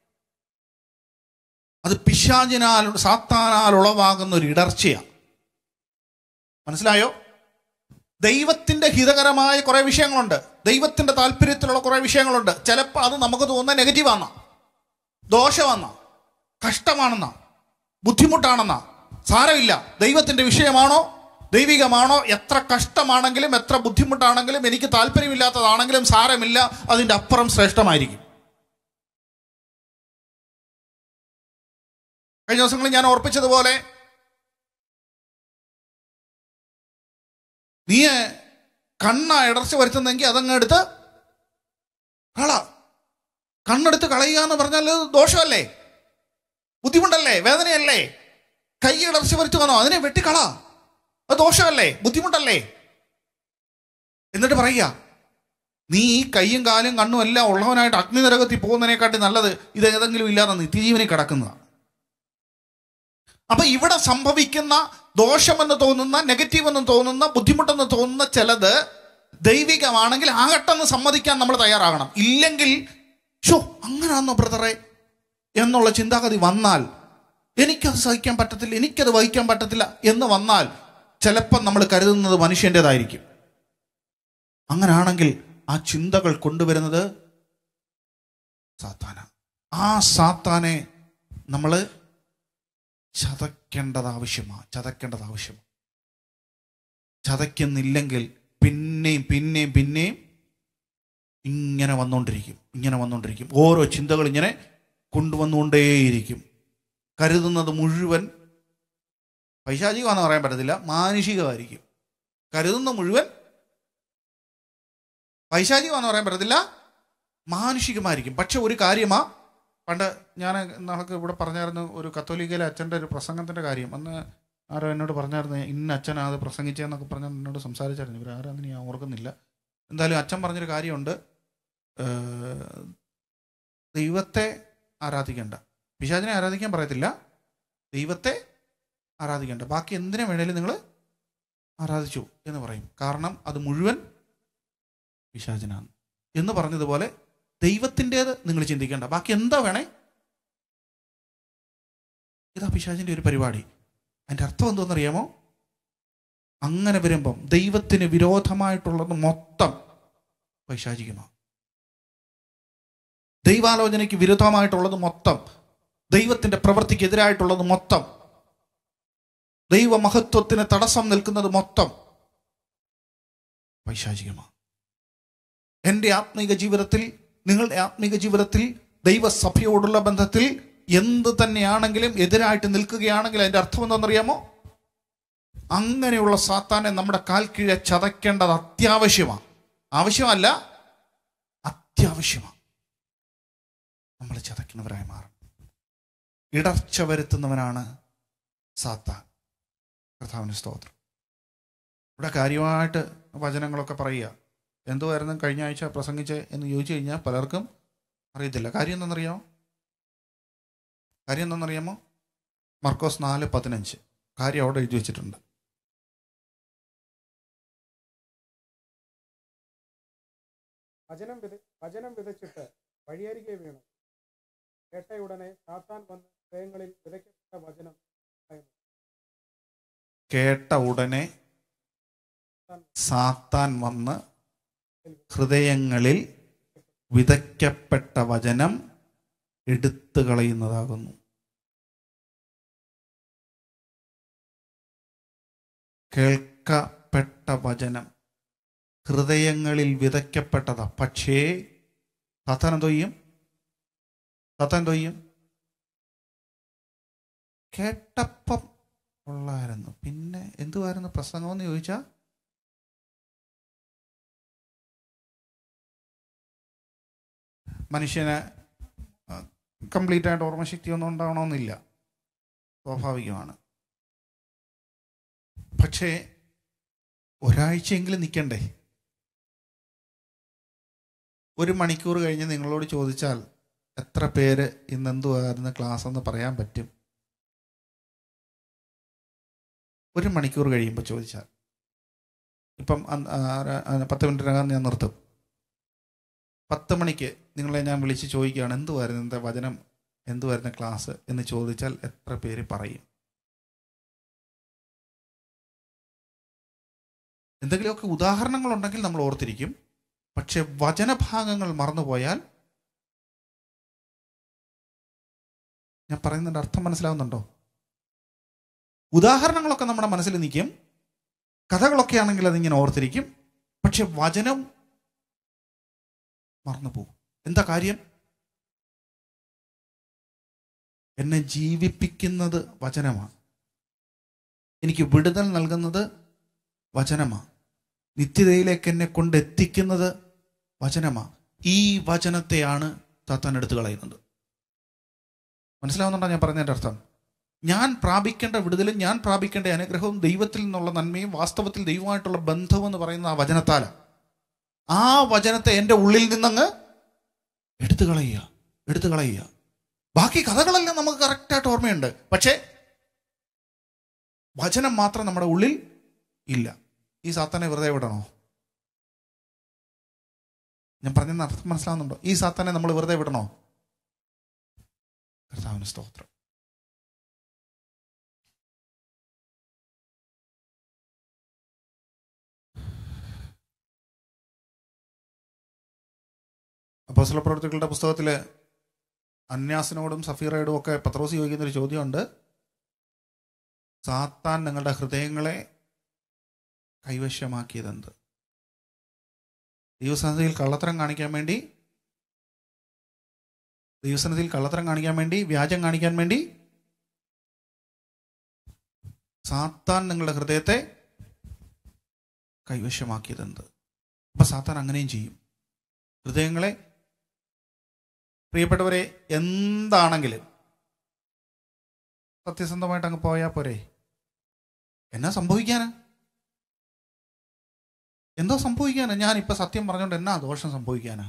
അത് പിശാചിനാൽ സാത്താനാൽ ഉളവാകുന്ന ഒരു ഇടർച്ചയാണ് മനസ്സിലായോ ദൈവത്തിന്റെ ഹിതകരമായ കുറെ വിഷയങ്ങളുണ്ട് ദൈവത്തിന്റെ താല്പര്യത്തിലുള്ള കുറെ വിഷയങ്ങളുണ്ട് ചിലപ്പോൾ അത് നമുക്ക് തോന്നുന്ന നെഗറ്റീവാണെന്നാ ദോഷമാണെന്നാ കഷ്ടമാണെന്നാ ബുദ്ധിമുട്ടാണെന്നാ സാരമില്ല ദൈവത്തിന്റെ വിഷയമാണോ ദൈവികമാണോ എത്ര കഷ്ടമാണെങ്കിലും എത്ര ബുദ്ധിമുട്ടാണെങ്കിലും എനിക്ക് താല്പര്യമില്ലാത്തതാണെങ്കിലും സാരമില്ല അതിൻ്റെ അപ്പുറം ശ്രേഷ്ഠമായിരിക്കും കഴിഞ്ഞ ദിവസങ്ങളിൽ ഞാൻ ഓർപ്പിച്ചതുപോലെ നീ കണ്ണ ഇടർച്ച വരുത്തുന്നെങ്കിൽ അതങ്ങ് എടുത്ത് കള കണ്ണെടുത്ത് കളയുക എന്ന് പറഞ്ഞാൽ അത് ദോഷമല്ലേ ബുദ്ധിമുട്ടല്ലേ വേദനയല്ലേ കൈ ഇടർച്ച വരുത്തുവാനോ അതിനെ വെട്ടിക്കള അത് ദോഷമല്ലേ ബുദ്ധിമുട്ടല്ലേ എന്നിട്ട് പറയുക നീ ഈ കൈയും കാലും കണ്ണും എല്ലാം ഉള്ളവനായിട്ട് അഗ്നി നരകത്തിൽ പോകുന്നതിനെക്കാട്ടി നല്ലത് ഇത് ഏതെങ്കിലും ഇല്ലാതെ നിത്യജീവനിൽ കിടക്കുന്നതാണ് അപ്പൊ ഇവിടെ സംഭവിക്കുന്ന ദോഷമെന്ന് തോന്നുന്ന നെഗറ്റീവ് എന്ന് തോന്നുന്ന ബുദ്ധിമുട്ടെന്ന് തോന്നുന്ന ചിലത് ദൈവികമാണെങ്കിൽ ആകട്ടെന്ന് സമ്മതിക്കാൻ നമ്മൾ തയ്യാറാകണം ഇല്ലെങ്കിൽ ഷോ അങ്ങനാന്നോ ബ്രദറെ എന്നുള്ള ചിന്താഗതി വന്നാൽ എനിക്കത് സഹിക്കാൻ പറ്റത്തില്ല എനിക്കത് വഹിക്കാൻ പറ്റത്തില്ല എന്ന് വന്നാൽ ചിലപ്പം നമ്മൾ കരുതുന്നത് മനുഷ്യൻ്റെതായിരിക്കും അങ്ങനാണെങ്കിൽ ആ ചിന്തകൾ കൊണ്ടുവരുന്നത് സാത്താന ആ സാത്താനെ നമ്മൾ ചതയ്ക്കേണ്ടത് ആവശ്യമാണ് ചതയ്ക്കേണ്ടത് ആവശ്യമാണ് ചതയ്ക്കുന്നില്ലെങ്കിൽ പിന്നെയും പിന്നെയും പിന്നെയും ഇങ്ങനെ വന്നുകൊണ്ടിരിക്കും ഇങ്ങനെ വന്നുകൊണ്ടിരിക്കും ഓരോ ചിന്തകൾ ഇങ്ങനെ കൊണ്ടുവന്നുകൊണ്ടേയിരിക്കും കരുതുന്നത് മുഴുവൻ പൈശാചികമാണെന്ന് പറയാൻ പറ്റത്തില്ല മാനുഷികമായിരിക്കും കരുതുന്ന മുഴുവൻ പൈശാചികമാണെന്ന് പറയാൻ പറ്റത്തില്ല മാനുഷികമായിരിക്കും പക്ഷെ ഒരു കാര്യമാ പണ്ട് ഞാൻ നമുക്ക് ഇവിടെ പറഞ്ഞായിരുന്നു ഒരു കത്തോലിക്കയിലെ അച്ഛൻ്റെ ഒരു പ്രസംഗത്തിൻ്റെ കാര്യം അന്ന് ആരോ എന്നോട് പറഞ്ഞായിരുന്നു ഇന്ന അച്ഛനാ അത് പ്രസംഗിച്ചതെന്നൊക്കെ പറഞ്ഞ് എന്നോട് സംസാരിച്ചായിരുന്നു ഇവർ ആരാന്ന് ഞാൻ ഓർക്കുന്നില്ല എന്തായാലും അച്ഛൻ പറഞ്ഞൊരു കാര്യമുണ്ട് ഏഹ്, ദൈവത്തെ ആരാധിക്കേണ്ട പിശാചിനെ ആരാധിക്കാൻ പറയത്തില്ല ദൈവത്തെ ആരാധിക്കേണ്ട ബാക്കി എന്തിനെ വേണേലും നിങ്ങൾ ആരാധിച്ചു എന്ന് പറയും കാരണം അത് മുഴുവൻ പിശാചിനാണ് എന്ന് പറഞ്ഞതുപോലെ ദൈവത്തിൻ്റെത് നിങ്ങൾ ചിന്തിക്കേണ്ട ബാക്കി എന്താ വേണേ ഇതാ പിശാചിൻ്റെ ഒരു പരിപാടി അതിൻ്റെ അർത്ഥം എന്തോന്നറിയാമോ അങ്ങനെ വരുമ്പം ദൈവത്തിന് വിരോധമായിട്ടുള്ളത് മൊത്തം പൈശാചികമാണ് ദൈവാലോചനയ്ക്ക് വിരുദ്ധമായിട്ടുള്ളത് മൊത്തം ദൈവത്തിന്റെ പ്രവൃത്തിക്ക് എതിരായിട്ടുള്ളത് മൊത്തം ദൈവമഹത്വത്തിന് തടസ്സം നിൽക്കുന്നത് മൊത്തം പൈശാചികമാണ് എൻ്റെ ആത്മീക ജീവിതത്തിൽ നിങ്ങളുടെ ആത്മീക ജീവിതത്തിൽ ദൈവസഭയോടുള്ള ബന്ധത്തിൽ എന്ത് തന്നെയാണെങ്കിലും എതിരായിട്ട് നിൽക്കുകയാണെങ്കിൽ അതിന്റെ അർത്ഥം എന്താണെന്നറിയാമോ അങ്ങനെയുള്ള സാത്താനെ നമ്മുടെ കാൽ കീഴെ ചതയ്ക്കേണ്ടത് അത്യാവശ്യമാണ് ആവശ്യമല്ല അത്യാവശ്യമാണ് നമ്മൾ ചതയ്ക്കുന്നവരായി മാറും ഇടർച്ച വരുത്തുന്നവനാണ് സാത്താൻ കർത്താവിന് സ്തോത്രം ഇവിടെ കാര്യമായിട്ട് വചനങ്ങളൊക്കെ പറയുക എന്തുവായിരുന്നു കഴിഞ്ഞ ആഴ്ച പ്രസംഗിച്ച് എന്ന് ചോദിച്ചു കഴിഞ്ഞാൽ പലർക്കും അറിയത്തില്ല കാര്യം എന്തെന്നറിയാമോ കാര്യം എന്തെന്നറിയാമോ മർക്കോസ് നാല് പതിനഞ്ച് കാര്യം അവിടെ എഴുതി വെച്ചിട്ടുണ്ട് വചനം വിത വചനം വിതച്ചിട്ട് വഴിയരികെ വീണു കേട്ടയുടനെ സാത്താൻ വന്ന് ഹൃദയങ്ങളിൽ വിതയ്ക്കപ്പെട്ട വചനം കേട്ട ഉടനെ സാത്താൻ വന്ന് ഹൃദയങ്ങളിൽ വിതയ്ക്കപ്പെട്ട വചനം എടുത്തു കളയുന്നതാകുന്നു കേൾക്കപ്പെട്ട വചനം ഹൃദയങ്ങളിൽ വിതയ്ക്കപ്പെട്ടതാ പക്ഷേ സാത്താൻ എന്തോ ചെയ്യും സാത്താൻ എന്തോ ചെയ്യും കേട്ടപ്പം ഉള്ളായിരുന്നു പിന്നെ എന്തുവായിരുന്നു പ്രസംഗമെന്ന് ചോദിച്ചാൽ മനുഷ്യന് കംപ്ലീറ്റ് ആയിട്ട് ഓർമ്മശക്തി ഒന്നും ഉണ്ടാവണമെന്നില്ല സ്വാഭാവികമാണ് പക്ഷേ ഒരാഴ്ചയെങ്കിലും നിൽക്കണ്ടേ ഒരു മണിക്കൂർ കഴിഞ്ഞ് നിങ്ങളോട് ചോദിച്ചാൽ എത്ര പേര് ഇന്ന് എന്തുവായിരുന്നു ക്ലാസ് എന്ന് പറയാൻ പറ്റും ഒരു മണിക്കൂർ കഴിയുമ്പോൾ ചോദിച്ചാൽ ഇപ്പം അന്ന് ആ ര- ആ പത്ത് മിനിറ്റിനകം ഞാൻ നിർത്തും പത്ത് മണിക്ക് നിങ്ങളെ ഞാൻ വിളിച്ച് ചോദിക്കുകയാണ് എന്തുവായിരുന്നു എന്താ വചനം എന്തുവായിരുന്നു ക്ലാസ് എന്ന് ചോദിച്ചാൽ എത്ര പേര് പറയും എന്തെങ്കിലുമൊക്കെ ഉദാഹരണങ്ങളുണ്ടെങ്കിൽ നമ്മൾ ഓർത്തിരിക്കും പക്ഷെ വചനഭാഗങ്ങൾ മറന്നുപോയാൽ ഞാൻ പറയുന്നതിൻ്റെ അർത്ഥം മനസ്സിലാവുന്നുണ്ടോ ഉദാഹരണങ്ങളൊക്കെ നമ്മുടെ മനസ്സിൽ നിൽക്കും കഥകളൊക്കെ ആണെങ്കിൽ അതിങ്ങനെ ഓർത്തിരിക്കും പക്ഷെ വചനം മറന്നുപോകും എന്താ കാര്യം എന്നെ ജീവിപ്പിക്കുന്നത് വചനമാണ് എനിക്ക് വിടുതൽ നൽകുന്നത് വചനമാണ് നിത്യതയിലേക്ക് എന്നെ കൊണ്ടെത്തിക്കുന്നത് വചനമാണ് ഈ വചനത്തെയാണ് താത്താൻ എടുത്തു കളയുന്നത് മനസ്സിലാവുന്നുണ്ടോ ഞാൻ പറഞ്ഞതിൻ്റെ അർത്ഥം ഞാൻ പ്രാപിക്കേണ്ട വിടുതലും ഞാൻ പ്രാപിക്കേണ്ട അനുഗ്രഹവും ദൈവത്തിൽ നിന്നുള്ള നന്മയും വാസ്തവത്തിൽ ദൈവമായിട്ടുള്ള ബന്ധവും എന്ന് പറയുന്ന ആ വചനത്താല ആ വചനത്തെ എൻ്റെ ഉള്ളിൽ നിന്നങ്ങ് എടുത്തു കളയുക എടുത്തു കളയുക ബാക്കി കഥകളെല്ലാം നമുക്ക് കറക്റ്റായിട്ട് ഓർമ്മയുണ്ട് പക്ഷേ വചനം മാത്രം നമ്മുടെ ഉള്ളിൽ ഇല്ല ഈ സാത്താനെ വെറുതെ വിടണോ ഞാൻ പറഞ്ഞ അർത്ഥം മനസ്സിലാവുന്നുണ്ടോ ഈ സാത്താനെ നമ്മൾ വെറുതെ വിടണോ കർത്താവിന് സ്തോത്രം അപ്പോസ്തല പ്രവർത്തികളുടെ പുസ്തകത്തിൽ അന്യാസിനോടും സഫീറയോടും ഒക്കെ പത്രോസ് ചോദിക്കുന്ന ഒരു ചോദ്യമുണ്ട് സാത്താൻ നിങ്ങളുടെ ഹൃദയങ്ങളെ കൈവശമാക്കിയതെന്ത് ദൈവസന്നിധിയിൽ കള്ളത്തരം കാണിക്കാൻ വേണ്ടി ദൈവസന്നിധിയിൽ കള്ളത്തരം കാണിക്കാൻ വേണ്ടി വ്യാജം കാണിക്കാൻ വേണ്ടി സാത്താൻ നിങ്ങളുടെ ഹൃദയത്തെ കൈവശമാക്കിയതെന്ത് അപ്പൊ സാത്താൻ അങ്ങനെയും ചെയ്യും ഹൃദയങ്ങളെ പ്രിയപ്പെട്ടവരെ എന്താണെങ്കിലും സത്യസന്ധമായിട്ട് അങ്ങ് പോയാൽ പോരെ എന്നാ സംഭവിക്കാനാ എന്തോ സംഭവിക്കാനാ ഞാൻ ഇപ്പൊ സത്യം പറഞ്ഞുകൊണ്ട് എന്നാ ദോഷം സംഭവിക്കാനാ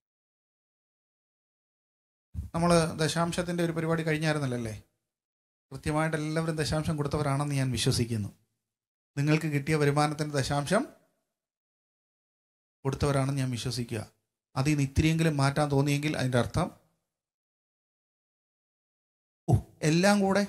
നമ്മൾ ദശാംശത്തിന്റെ ഒരു പരിപാടി കഴിഞ്ഞായിരുന്നല്ലേ കൃത്യമായിട്ട് എല്ലാവരും ദശാംശം കൊടുത്തവരാണെന്ന് ഞാൻ വിശ്വസിക്കുന്നു നിങ്ങൾക്ക് കിട്ടിയ വരുമാനത്തിന്റെ ദശാംശം കൊടുത്തവരാണെന്ന് ഞാൻ വിശ്വസിക്കുക അതിൽ നിന്ന് ഇത്തിരിയെങ്കിലും മാറ്റാൻ തോന്നിയെങ്കിൽ അതിൻ്റെ അർത്ഥം ഓ എല്ലാം കൂടെ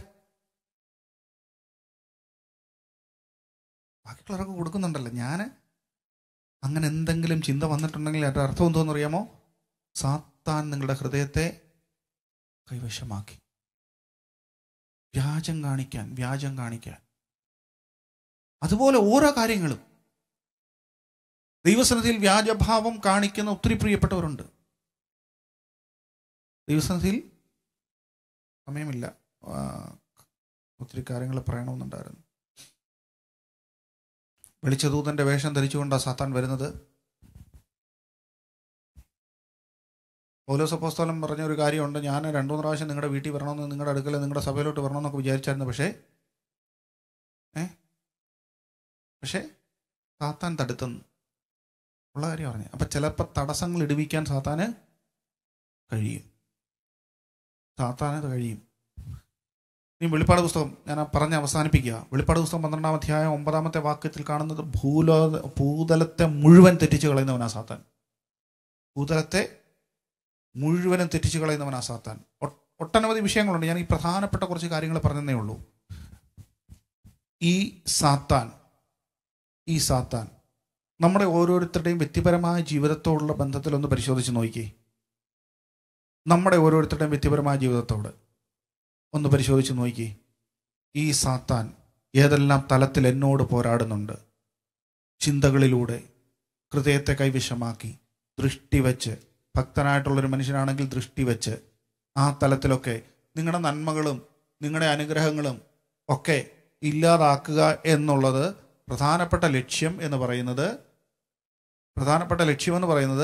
ബാക്കിയുള്ളവരൊക്കെ കൊടുക്കുന്നുണ്ടല്ലോ ഞാൻ അങ്ങനെ എന്തെങ്കിലും ചിന്ത വന്നിട്ടുണ്ടെങ്കിൽ അതിൻ്റെ അർത്ഥം എന്തോന്ന് അറിയാമോ സാത്താൻ നിങ്ങളുടെ ഹൃദയത്തെ കൈവശമാക്കി വ്യാജം കാണിക്കാൻ വ്യാജം കാണിക്കാൻ അതുപോലെ ഓരോ കാര്യങ്ങളും ദൈവസന്നിധിയിൽ വ്യാജഭാവം കാണിക്കുന്ന ഒത്തിരി പ്രിയപ്പെട്ടവരുണ്ട് ദൈവസന്നിധിയിൽ സമയമില്ല ആ, ഒത്തിരി കാര്യങ്ങൾ പറയണമെന്നുണ്ടായിരുന്നു വെളിച്ചദൂതന്റെ വേഷം ധരിച്ചുകൊണ്ടാണ് സാത്താൻ വരുന്നത് പൗലോസ് അപ്പോസ്തലൻ പറഞ്ഞ ഒരു കാര്യമുണ്ട് ഞാൻ രണ്ടു മൂന്ന് പ്രാവശ്യം നിങ്ങളുടെ വീട്ടിൽ വരണമെന്ന് നിങ്ങളുടെ അടുക്കൽ നിങ്ങളുടെ സഭയിലോട്ട് വരണമെന്നൊക്കെ വിചാരിച്ചായിരുന്നു പക്ഷേ ഏ പക്ഷേ സാത്താൻ തടുത്തെന്ന് ഉള്ള കാര്യം പറഞ്ഞു അപ്പൊ ചിലപ്പോൾ തടസ്സങ്ങൾ ഇടുവിക്കാൻ സാത്താന് കഴിയും സാത്താന് അത് കഴിയും ഇനി വെളിപ്പാട് പുസ്തകം ഞാൻ ആ പറഞ്ഞ് അവസാനിപ്പിക്കുക വെളിപ്പാട് പുസ്തകം പന്ത്രണ്ടാം അധ്യായം ഒമ്പതാമത്തെ വാക്യത്തിൽ കാണുന്നത് ഭൂലോ ഭൂതലത്തെ മുഴുവൻ തെറ്റിച്ച് കളയുന്നവനാ സാത്താൻ ഭൂതലത്തെ മുഴുവനും തെറ്റിച്ച് കളയുന്നവനാ സാത്താൻ ഒ- ഒട്ടനവധി വിഷയങ്ങളുണ്ട് ഞാൻ ഈ പ്രധാനപ്പെട്ട കുറച്ച് കാര്യങ്ങൾ പറഞ്ഞതേ ഉള്ളൂ ഈ സാത്താൻ ഈ സാത്താൻ നമ്മുടെ ഓരോരുത്തരുടെയും വ്യക്തിപരമായ ജീവിതത്തോടുള്ള ബന്ധത്തിൽ ഒന്ന് പരിശോധിച്ച് നോക്കിക്കേ നമ്മുടെ ഓരോരുത്തരുടെയും വ്യക്തിപരമായ ജീവിതത്തോട് ഒന്ന് പരിശോധിച്ച് നോക്കി ഈ സാത്താൻ ഏതെല്ലാം തലത്തിൽ എന്നോട് പോരാടുന്നുണ്ട് ചിന്തകളിലൂടെ ഹൃദയത്തെ കൈവശമാക്കി ദൃഷ്ടി വെച്ച് ഭക്തനായിട്ടുള്ളൊരു മനുഷ്യനാണെങ്കിൽ ദൃഷ്ടി വെച്ച് ആ തലത്തിലൊക്കെ നിങ്ങളുടെ നന്മകളും നിങ്ങളുടെ അനുഗ്രഹങ്ങളും ഒക്കെ ഇല്ലാതാക്കുക എന്നുള്ളത് പ്രധാനപ്പെട്ട ലക്ഷ്യം എന്ന് പറയുന്നത് പ്രധാനപ്പെട്ട ലക്ഷ്യം എന്ന് പറയുന്നത്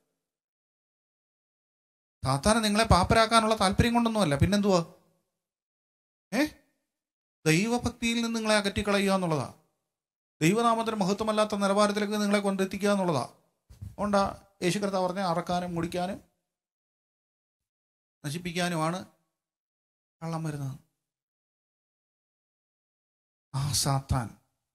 സാത്താനെ നിങ്ങളെ പാപ്പരാക്കാനുള്ള താല്പര്യം കൊണ്ടൊന്നുമല്ല പിന്നെന്തുവാ ഏ ദൈവഭക്തിയിൽ നിന്ന് നിങ്ങളെ അകറ്റിക്കളയുക എന്നുള്ളതാ ദൈവനാമത്തിന് മഹത്വമല്ലാത്ത നിലവാരത്തിലേക്ക് നിങ്ങളെ കൊണ്ടെത്തിക്കുക എന്നുള്ളതാ അതുകൊണ്ടാ യേശു കർത്താവ് പറഞ്ഞ അറക്കാനും മുടിക്കാനും നശിപ്പിക്കാനുമാണ് കള്ളം വരുന്നത് ആ സാത്താൻ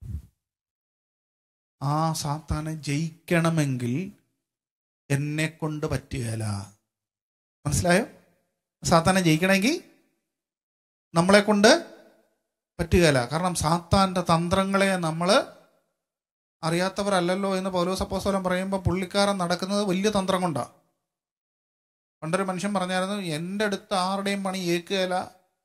ആ സാത്താനെ ജയിക്കണമെങ്കിൽ എന്നെ കൊണ്ട് പറ്റുകയില്ല മനസ്സിലായോ സാത്താനെ ജയിക്കണമെങ്കിൽ നമ്മളെ കൊണ്ട് പറ്റുകയില്ല കാരണം സാത്താന്റെ തന്ത്രങ്ങളെ നമ്മൾ അറിയാത്തവരല്ലല്ലോ എന്ന് പൗലോസ് അപ്പോസ്തലൻ പറയുമ്പോൾ പുള്ളിക്കാരൻ നടക്കുന്നത് വലിയ തന്ത്രം കൊണ്ടാണ് പണ്ടൊരു മനുഷ്യൻ പറഞ്ഞായിരുന്നു എൻ്റെ അടുത്ത് ആരുടെയും പണി ഏക്കുകയില്ല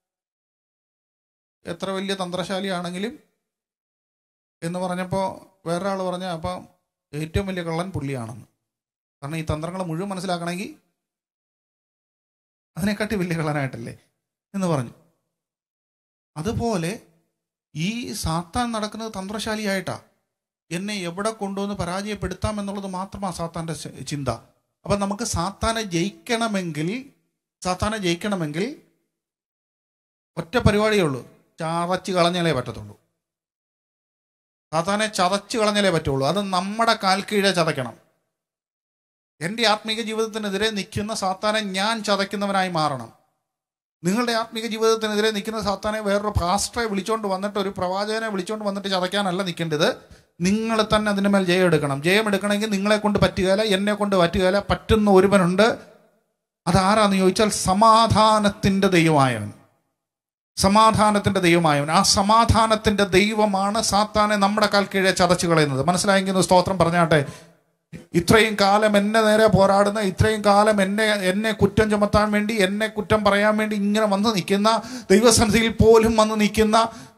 എത്ര വലിയ തന്ത്രശാലിയാണെങ്കിലും എന്ന് പറഞ്ഞപ്പോൾ വേറൊരാൾ പറഞ്ഞ അപ്പം ഏറ്റവും വലിയ കള്ളൻ പുള്ളിയാണെന്ന് കാരണം ഈ തന്ത്രങ്ങൾ മുഴുവൻ മനസ്സിലാക്കണമെങ്കിൽ അതിനെക്കാട്ടി വലിയ കള്ളനായിട്ടല്ലേ എന്ന് പറഞ്ഞു അതുപോലെ ഈ സാത്താൻ നടക്കുന്നത് തന്ത്രശാലിയായിട്ടാ എന്നെ എവിടെ കൊണ്ടുവന്ന് പരാജയപ്പെടുത്താം എന്നുള്ളത് മാത്രമാണ് സാത്താന്റെ ചി- ചിന്ത അപ്പൊ നമുക്ക് സാത്താനെ ജയിക്കണമെങ്കിൽ സാത്താനെ ജയിക്കണമെങ്കിൽ ഒറ്റ പരിപാടിയേ ഉള്ളൂ ചതച്ച് കളഞ്ഞാലേ പറ്റത്തുള്ളൂ സാത്താനെ ചതച്ച് കളഞ്ഞാലേ പറ്റുള്ളൂ അത് നമ്മുടെ കാൽ കീഴെ ചതയ്ക്കണം എൻ്റെ ആത്മീക ജീവിതത്തിനെതിരെ നിൽക്കുന്ന സാത്താനെ ഞാൻ ചതയ്ക്കുന്നവനായി മാറണം നിങ്ങളുടെ ആത്മീക ജീവിതത്തിനെതിരെ നിൽക്കുന്ന സാത്താനെ വേറൊരു പാസ്റ്ററെ വിളിച്ചോണ്ട് വന്നിട്ട് ഒരു പ്രവാചകനെ വിളിച്ചോണ്ട് വന്നിട്ട് ചതയ്ക്കാനല്ല നിൽക്കേണ്ടത് നിങ്ങൾ തന്നെ അതിന് മേൽ ജയം എടുക്കണം ജയം എടുക്കണമെങ്കിൽ നിങ്ങളെ കൊണ്ട് പറ്റുകയില്ല എന്നെ കൊണ്ട് പറ്റുകയില്ല പറ്റുന്ന ഒരുവനുണ്ട് അതാരാന്ന് ചോദിച്ചാൽ സമാധാനത്തിന്റെ ദൈവമായവൻ സമാധാനത്തിന്റെ ദൈവമായവൻ ആ സമാധാനത്തിന്റെ ദൈവമാണ് സാത്താനെ നമ്മുടെ കാൽ കീഴെ ചതച്ചു കളയുന്നത് മനസ്സിലായെങ്കിൽ ഒന്ന് സ്തോത്രം പറഞ്ഞാട്ടെ ഇത്രയും കാലം എന്നെ നേരെ പോരാടുന്ന ഇത്രയും കാലം എന്നെ എന്നെ കുറ്റം ചുമത്താൻ വേണ്ടി എന്നെ കുറ്റം പറയാൻ വേണ്ടി ഇങ്ങനെ വന്ന് നിൽക്കുന്ന ദൈവസന്നിധിയിൽ പോലും വന്ന് നിൽക്കുന്ന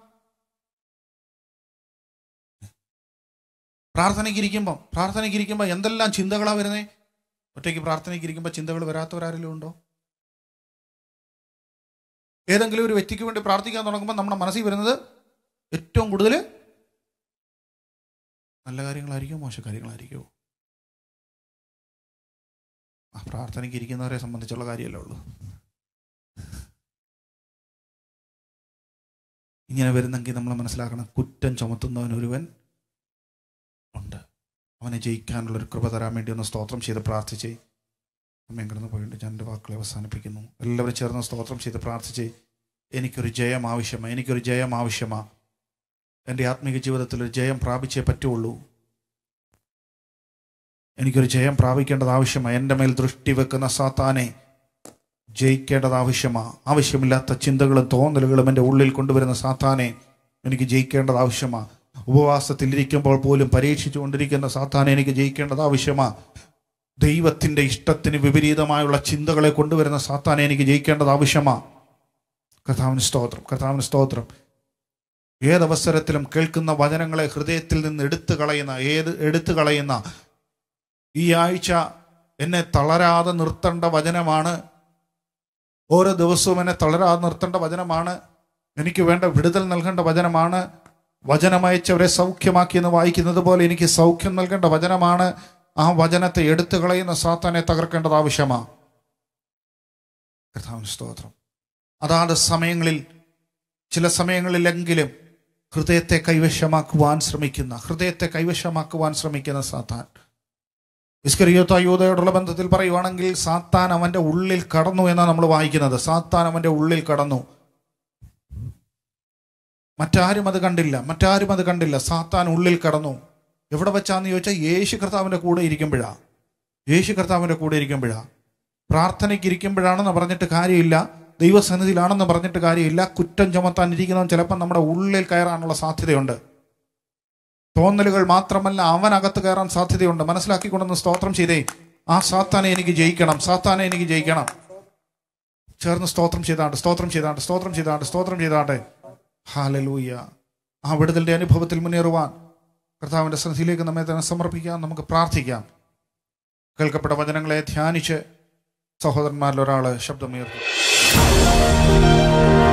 പ്രാർത്ഥനയ്ക്ക് ഇരിക്കുമ്പം പ്രാർത്ഥനയ്ക്ക് ഇരിക്കുമ്പോൾ എന്തെല്ലാം ചിന്തകളാ വരുന്നേ ഒറ്റയ്ക്ക് പ്രാർത്ഥനയ്ക്ക് ഇരിക്കുമ്പോൾ ചിന്തകൾ വരാത്തവരാരെങ്കിലും ഉണ്ടോ ഏതെങ്കിലും ഒരു വ്യക്തിക്ക് വേണ്ടി പ്രാർത്ഥിക്കാൻ തുടങ്ങുമ്പോൾ നമ്മുടെ മനസ്സിൽ വരുന്നത് ഏറ്റവും കൂടുതൽ നല്ല കാര്യങ്ങളായിരിക്കുമോ മോശ കാര്യങ്ങളായിരിക്കുമോ ആ പ്രാർത്ഥനയ്ക്ക് ഇരിക്കുന്നവരെ സംബന്ധിച്ചുള്ള കാര്യമല്ലേ ഉള്ളൂ ഇങ്ങനെ വരുന്നെങ്കിൽ നമ്മൾ മനസ്സിലാക്കണം കുറ്റം ചുമത്തുന്നവൻ ഒരുവൻ ഉണ്ട് അവനെ ജയിക്കാനുള്ള ഒരു കൃപ തരാൻ വേണ്ടി ഒന്ന് സ്തോത്രം ചെയ്ത് പ്രാർത്ഥിച്ചേ അമ്മയും കിടന്ന് പോയിട്ട് ഞാൻ എൻ്റെ വാക്കുകളെ അവസാനിപ്പിക്കുന്നു എല്ലാവരും ചേർന്ന് സ്തോത്രം ചെയ്ത് പ്രാർത്ഥിച്ചേ എനിക്കൊരു ജയം ആവശ്യമാണ് എനിക്കൊരു ജയം ആവശ്യമാണ് എൻ്റെ ആത്മീക ജീവിതത്തിൽ ഒരു ജയം പ്രാപിച്ചേ പറ്റുള്ളൂ എനിക്കൊരു ജയം പ്രാപിക്കേണ്ടത് ആവശ്യമാണ് എൻ്റെ മേൽ ദൃഷ്ടി വെക്കുന്ന സാത്താനെ ജയിക്കേണ്ടത് ആവശ്യമാണ് ആവശ്യമില്ലാത്ത ചിന്തകളും തോന്നലുകളും എൻ്റെ ഉള്ളിൽ കൊണ്ടുവരുന്ന സാത്താനെ എനിക്ക് ജയിക്കേണ്ടത് ആവശ്യമാണ് ഉപവാസത്തിൽ ഇരിക്കുമ്പോൾ പോലും പരീക്ഷിച്ചു കൊണ്ടിരിക്കുന്ന സാത്താനെ എനിക്ക് ജയിക്കേണ്ടത് ആവശ്യമാണ് ദൈവത്തിൻ്റെ ഇഷ്ടത്തിന് വിപരീതമായുള്ള ചിന്തകളെ കൊണ്ടുവരുന്ന സാത്താനെ എനിക്ക് ജയിക്കേണ്ടത് ആവശ്യമാണ് കർത്താവിന് സ്തോത്രം കർത്താവിന് സ്തോത്രം ഏതവസരത്തിലും കേൾക്കുന്ന വചനങ്ങളെ ഹൃദയത്തിൽ നിന്ന് എടുത്തു കളയുന്ന ഏത് എടുത്തു കളയുന്ന ഈ ആഴ്ച എന്നെ തളരാതെ നിർത്തേണ്ട വചനമാണ് ഓരോ ദിവസവും എന്നെ തളരാതെ നിർത്തേണ്ട വചനമാണ് എനിക്ക് വേണ്ട വിടുതൽ നൽകേണ്ട വചനമാണ് വചനമയച്ചവരെ സൗഖ്യമാക്കി എന്ന് വായിക്കുന്നത് പോലെ എനിക്ക് സൗഖ്യം നൽകേണ്ട വചനമാണ് ആ വചനത്തെ എടുത്തു കളയുന്ന സാത്താനെ തകർക്കേണ്ടത് ആവശ്യമാണ് കർത്താവിന് സ്തോത്രം അതാത് സമയങ്ങളിൽ ചില സമയങ്ങളിലെങ്കിലും ഹൃദയത്തെ കൈവശമാക്കുവാൻ ശ്രമിക്കുന്ന ഹൃദയത്തെ കൈവശമാക്കുവാൻ ശ്രമിക്കുന്ന സാത്താൻ ഇസ്കരിയോത്ത യൂതയോടുള്ള ബന്ധത്തിൽ പറയുവാണെങ്കിൽ സാത്താൻ അവന്റെ ഉള്ളിൽ കടന്നു എന്നാണ് നമ്മൾ വായിക്കുന്നത് സാത്താൻ അവന്റെ ഉള്ളിൽ കടന്നു മറ്റാരും അത് കണ്ടില്ല മറ്റാരും അത് കണ്ടില്ല സാത്താൻ ഉള്ളിൽ കടന്നു എവിടെ വെച്ചാന്ന് ചോദിച്ചാൽ യേശു കർത്താവിന്റെ കൂടെ ഇരിക്കുമ്പോഴാ യേശു കർത്താവിന്റെ കൂടെ ഇരിക്കുമ്പോഴാ പ്രാർത്ഥനയ്ക്ക് ഇരിക്കുമ്പോഴാണെന്ന് പറഞ്ഞിട്ട് കാര്യമില്ല ദൈവസന്നിധിയിലാണെന്ന് പറഞ്ഞിട്ട് കാര്യമില്ല കുറ്റം ചുമത്താൻ ഇരിക്കുന്നവൻ ചിലപ്പോൾ നമ്മുടെ ഉള്ളിൽ കയറാനുള്ള സാധ്യതയുണ്ട് തോന്നലുകൾ മാത്രമല്ല അവനകത്ത് കയറാൻ സാധ്യതയുണ്ട് മനസ്സിലാക്കിക്കൊണ്ടെന്ന് സ്തോത്രം ചെയ്തേ ആ സാത്താനെ എനിക്ക് ജയിക്കണം സാത്താനെ എനിക്ക് ജയിക്കണം ചേർന്ന് സ്തോത്രം ചെയ്താണ്ട് സ്തോത്രം ചെയ്താണ്ട് സ്തോത്രം ചെയ്താണ്ട് സ്തോത്രം ചെയ്താണ്ട് ഹാലലൂയ ആ വിടുതലിന്റെ അനുഭവത്തിൽ മുന്നേറുവാൻ കർത്താവിന്റെ സന്നിധിയിലേക്ക് നമ്മെ തന്നെ സമർപ്പിക്കാം നമുക്ക് പ്രാർത്ഥിക്കാം കേൾക്കപ്പെട്ട വചനങ്ങളെ ധ്യാനിച്ച് സഹോദരന്മാരിൽ ഒരാള് ശബ്ദമുയർത്തും